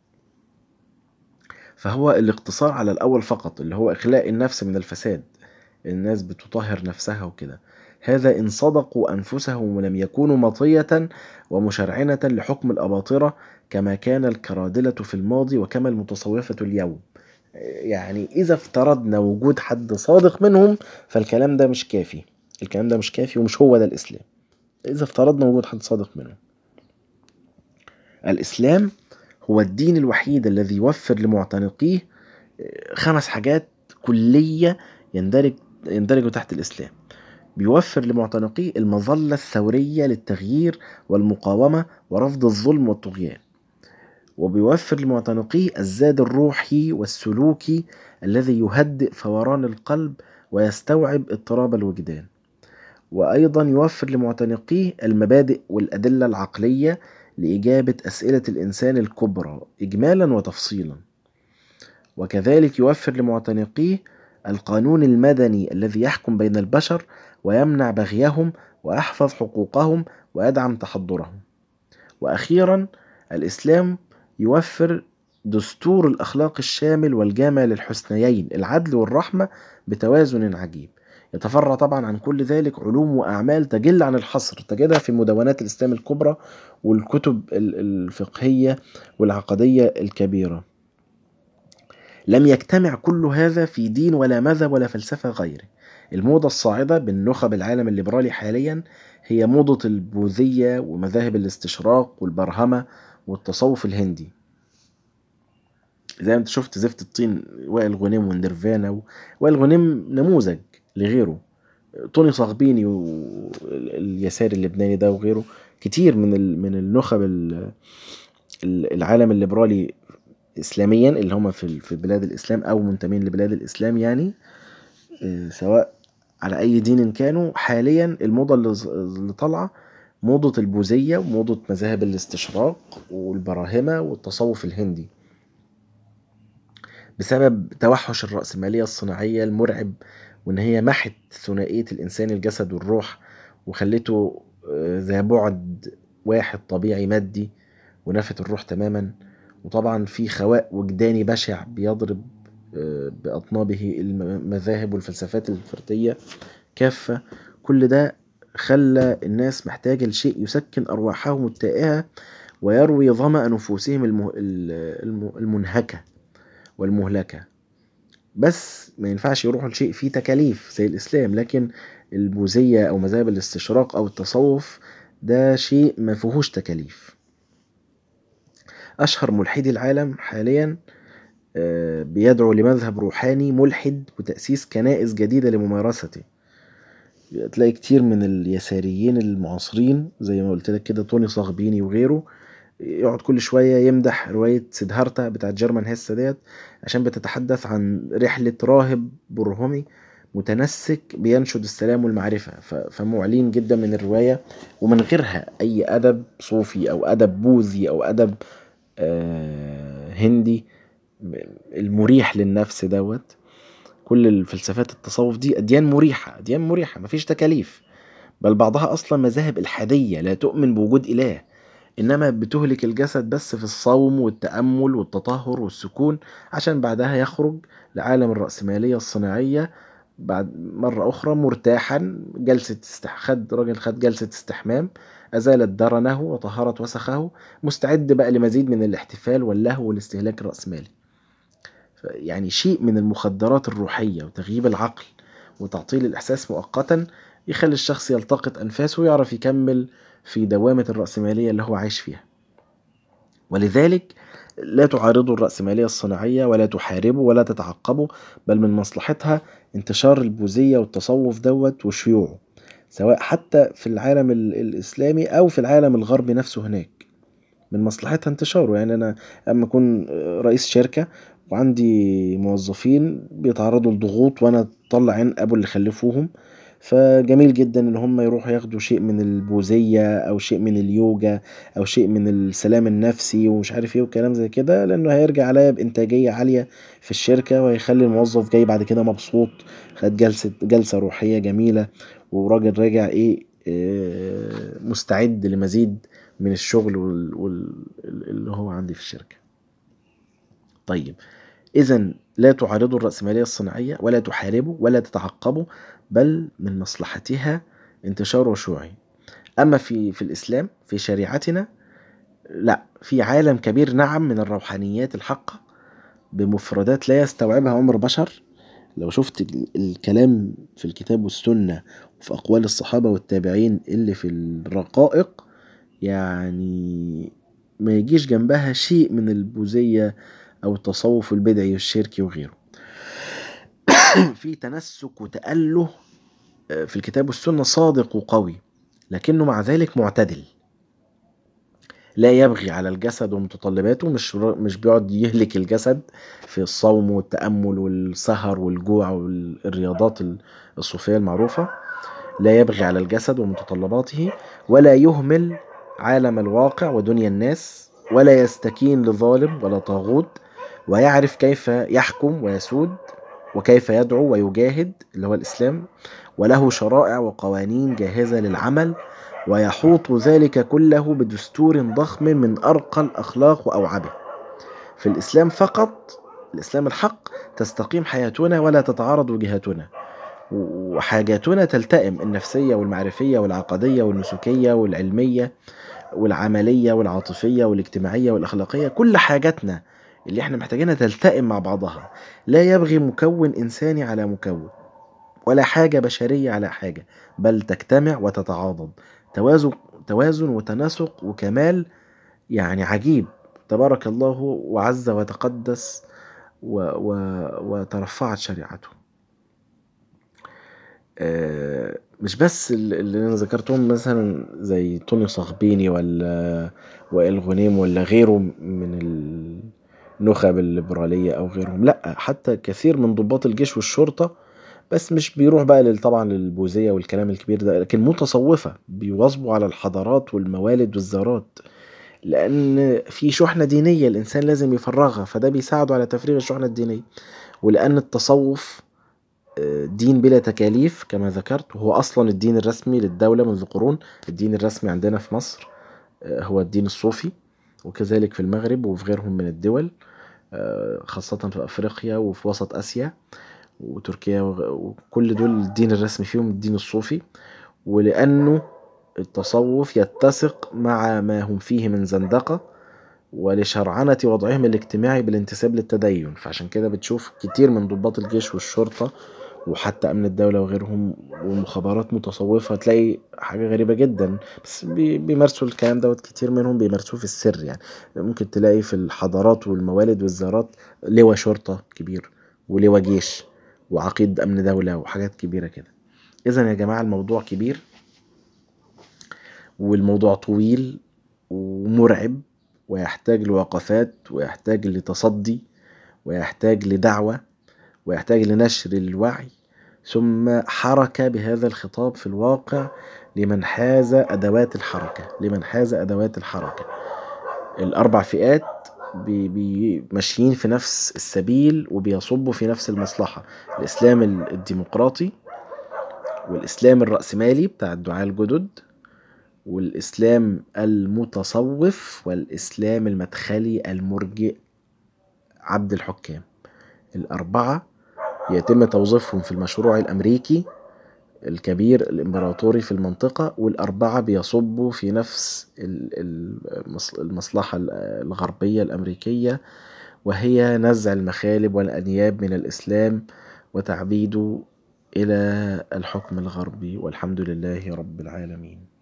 فهو الاقتصار على الأول فقط اللي هو إخلاء النفس من الفساد الناس بتطهر نفسها وكده هذا إن صدقوا أنفسهم ولم يكونوا مطية ومشرعنة لحكم الأباطرة كما كان الكرادلة في الماضي وكما المتصوفة اليوم يعني إذا افترضنا وجود حد صادق منهم فالكلام ده مش كافي الكلام ده مش كافي ومش هو ده الإسلام إذا افترضنا وجود حد صادق منهم الإسلام هو الدين الوحيد الذي يوفر لمعتنقيه خمس حاجات كلية يندرج يندرجوا تحت الإسلام بيوفر لمعتنقيه المظلة الثورية للتغيير والمقاومة ورفض الظلم والطغيان وبيوفر لمعتنقيه الزاد الروحي والسلوكي الذي يهدئ فوران القلب ويستوعب اضطراب الوجدان وأيضا يوفر لمعتنقيه المبادئ والأدلة العقلية لإجابة أسئلة الإنسان الكبرى إجمالا وتفصيلا وكذلك يوفر لمعتنقيه القانون المدني الذي يحكم بين البشر ويمنع بغيهم ويحفظ حقوقهم ويدعم تحضرهم وأخيرا الإسلام يوفر دستور الأخلاق الشامل والجامع للحسنيين العدل والرحمة بتوازن عجيب يتفرع طبعا عن كل ذلك علوم وأعمال تجل عن الحصر تجدها في مدونات الإسلام الكبرى والكتب الفقهية والعقدية الكبيرة لم يجتمع كل هذا في دين ولا مذهب ولا فلسفة غيره الموضة الصاعدة بالنخب العالم الليبرالي حاليا هي موضة البوذية ومذاهب الاستشراق والبرهمة والتصوف الهندي زي ما انت شفت زفت الطين وائل غنيم والنيرفانا وائل غنيم نموذج لغيره توني صغبيني واليسار اللبناني ده وغيره كتير من من النخب العالم الليبرالي اسلاميا اللي هم في في بلاد الاسلام او منتمين لبلاد الاسلام يعني سواء على اي دين كانوا حاليا الموضه اللي طالعه موضة البوذية وموضة مذاهب الاستشراق والبراهمة والتصوف الهندي بسبب توحش الرأسمالية الصناعية المرعب وإن هي محت ثنائية الإنسان الجسد والروح وخلته ذا بعد واحد طبيعي مادي ونفت الروح تماما وطبعا في خواء وجداني بشع بيضرب بأطنابه المذاهب والفلسفات الفردية كافة كل ده خلى الناس محتاجة لشيء يسكن أرواحهم التائهة ويروي ظمأ نفوسهم المنهكة والمهلكة بس ما ينفعش يروحوا لشيء فيه تكاليف زي الإسلام لكن البوذية أو مذاهب الاستشراق أو التصوف ده شيء ما فيهوش تكاليف أشهر ملحدي العالم حاليا آه، بيدعو لمذهب روحاني ملحد وتأسيس كنائس جديدة لممارسته تلاقي كتير من اليساريين المعاصرين زي ما قلت لك كده توني صاغبيني وغيره يقعد كل شوية يمدح رواية سيدهارتا بتاعت جيرمان هيسا ديت عشان بتتحدث عن رحلة راهب برهمي متنسك بينشد السلام والمعرفة فمعلين جدا من الرواية ومن غيرها أي أدب صوفي أو أدب بوذي أو أدب آه، هندي المريح للنفس دوت كل الفلسفات التصوف دي أديان مريحة أديان مريحة مفيش تكاليف بل بعضها أصلا مذاهب إلحادية لا تؤمن بوجود إله إنما بتهلك الجسد بس في الصوم والتأمل والتطهر والسكون عشان بعدها يخرج لعالم الرأسمالية الصناعية بعد مرة أخرى مرتاحا جلسة استح... خد راجل خد جلسة استحمام أزالت درنه وطهرت وسخه مستعد بقى لمزيد من الاحتفال واللهو والاستهلاك الرأسمالي يعني شيء من المخدرات الروحية وتغييب العقل وتعطيل الإحساس مؤقتا يخلي الشخص يلتقط أنفاسه ويعرف يكمل في دوامة الرأسمالية اللي هو عايش فيها ولذلك لا تعارضوا الرأسمالية الصناعية ولا تحاربوا ولا تتعقبوا بل من مصلحتها انتشار البوذية والتصوف دوت وشيوعه سواء حتى في العالم الإسلامي أو في العالم الغربي نفسه هناك من مصلحتها انتشاره يعني أنا أما أكون رئيس شركة وعندي موظفين بيتعرضوا لضغوط وأنا أطلع عين أبو اللي خلفوهم فجميل جدا ان هم يروحوا ياخدوا شيء من البوذية او شيء من اليوجا او شيء من السلام النفسي ومش عارف ايه وكلام زي كده لانه هيرجع عليا بانتاجية عالية في الشركة وهيخلي الموظف جاي بعد كده مبسوط خد جلسة جلسة روحية جميلة وراجل راجع ايه آه، مستعد لمزيد من الشغل اللي هو عندي في الشركة طيب إذا لا تعارضوا الرأسمالية الصناعية ولا تحاربوا ولا تتعقبوا بل من مصلحتها انتشار وشوعه أما في في الإسلام في شريعتنا لا في عالم كبير نعم من الروحانيات الحقة بمفردات لا يستوعبها عمر بشر لو شفت الكلام في الكتاب والسنة وفي أقوال الصحابة والتابعين اللي في الرقائق يعني ما يجيش جنبها شيء من البوذية أو التصوف البدعي والشركي وغيره في تنسك وتأله آه، في الكتاب والسنة صادق وقوي لكنه مع ذلك معتدل لا يبغي على الجسد ومتطلباته مش مش بيقعد يهلك الجسد في الصوم والتأمل والسهر والجوع والرياضات الصوفية المعروفة لا يبغي على الجسد ومتطلباته ولا يهمل عالم الواقع ودنيا الناس ولا يستكين لظالم ولا طاغوت ويعرف كيف يحكم ويسود وكيف يدعو ويجاهد اللي هو الإسلام وله شرائع وقوانين جاهزة للعمل ويحوط ذلك كله بدستور ضخم من أرقى الأخلاق وأوعبه في الإسلام فقط الإسلام الحق تستقيم حياتنا ولا تتعارض وجهاتنا وحاجاتنا تلتئم النفسية والمعرفية والعقدية والنسكية والعلمية والعملية والعاطفية والاجتماعية والأخلاقية كل حاجاتنا اللي احنا محتاجينها تلتئم مع بعضها لا يبغي مكون إنساني على مكون ولا حاجة بشرية على حاجة بل تجتمع وتتعاضد توازن توازن وتناسق وكمال يعني عجيب تبارك الله وعز وتقدس و و وترفعت شريعته آه، مش بس اللي انا ذكرتهم مثلا زي توني صاغبيني ولا وائل غنيم ولا غيره من النخب الليبرالية او غيرهم لا حتى كثير من ضباط الجيش والشرطة بس مش بيروح بقى طبعا للبوذية والكلام الكبير ده لكن متصوفة بيواظبوا على الحضارات والموالد والزارات لأن في شحنة دينية الإنسان لازم يفرغها فده بيساعده على تفريغ الشحنة الدينية ولأن التصوف آه، دين بلا تكاليف كما ذكرت وهو أصلا الدين الرسمي للدولة منذ قرون الدين الرسمي عندنا في مصر آه، هو الدين الصوفي وكذلك في المغرب وفي غيرهم من الدول آه، خاصة في أفريقيا وفي وسط آسيا وتركيا وكل دول الدين الرسمي فيهم الدين الصوفي ولأنه التصوف يتسق مع ما هم فيه من زندقة ولشرعنة وضعهم الاجتماعي بالانتساب للتدين فعشان كده بتشوف كتير من ضباط الجيش والشرطة وحتى أمن الدولة وغيرهم والمخابرات متصوفة تلاقي حاجة غريبة جدا بس بي- بيمارسوا الكلام دوت كتير منهم بيمارسوه في السر يعني ممكن تلاقي في الحضارات والموالد والزيارات لواء شرطة كبير ولواء جيش وعقيد أمن دولة وحاجات كبيرة كده إذا يا جماعة الموضوع كبير والموضوع طويل ومرعب ويحتاج لوقفات ويحتاج لتصدي ويحتاج لدعوة ويحتاج لنشر الوعي ثم حركة بهذا الخطاب في الواقع لمن حاز أدوات الحركة لمن حاز أدوات الحركة الأربع فئات بي- بي- ماشيين في نفس السبيل وبيصبوا في نفس المصلحة الإسلام الديمقراطي والإسلام الرأسمالي بتاع الدعاة الجدد والإسلام المتصوف والإسلام المدخلي المرجئ عبد الحكام الأربعة يتم توظيفهم في المشروع الأمريكي الكبير الإمبراطوري في المنطقة والأربعة بيصبوا في نفس ال- المص- المصلحة الغربية الأمريكية وهي نزع المخالب والأنياب من الإسلام وتعبيده إلى الحكم الغربي والحمد لله رب العالمين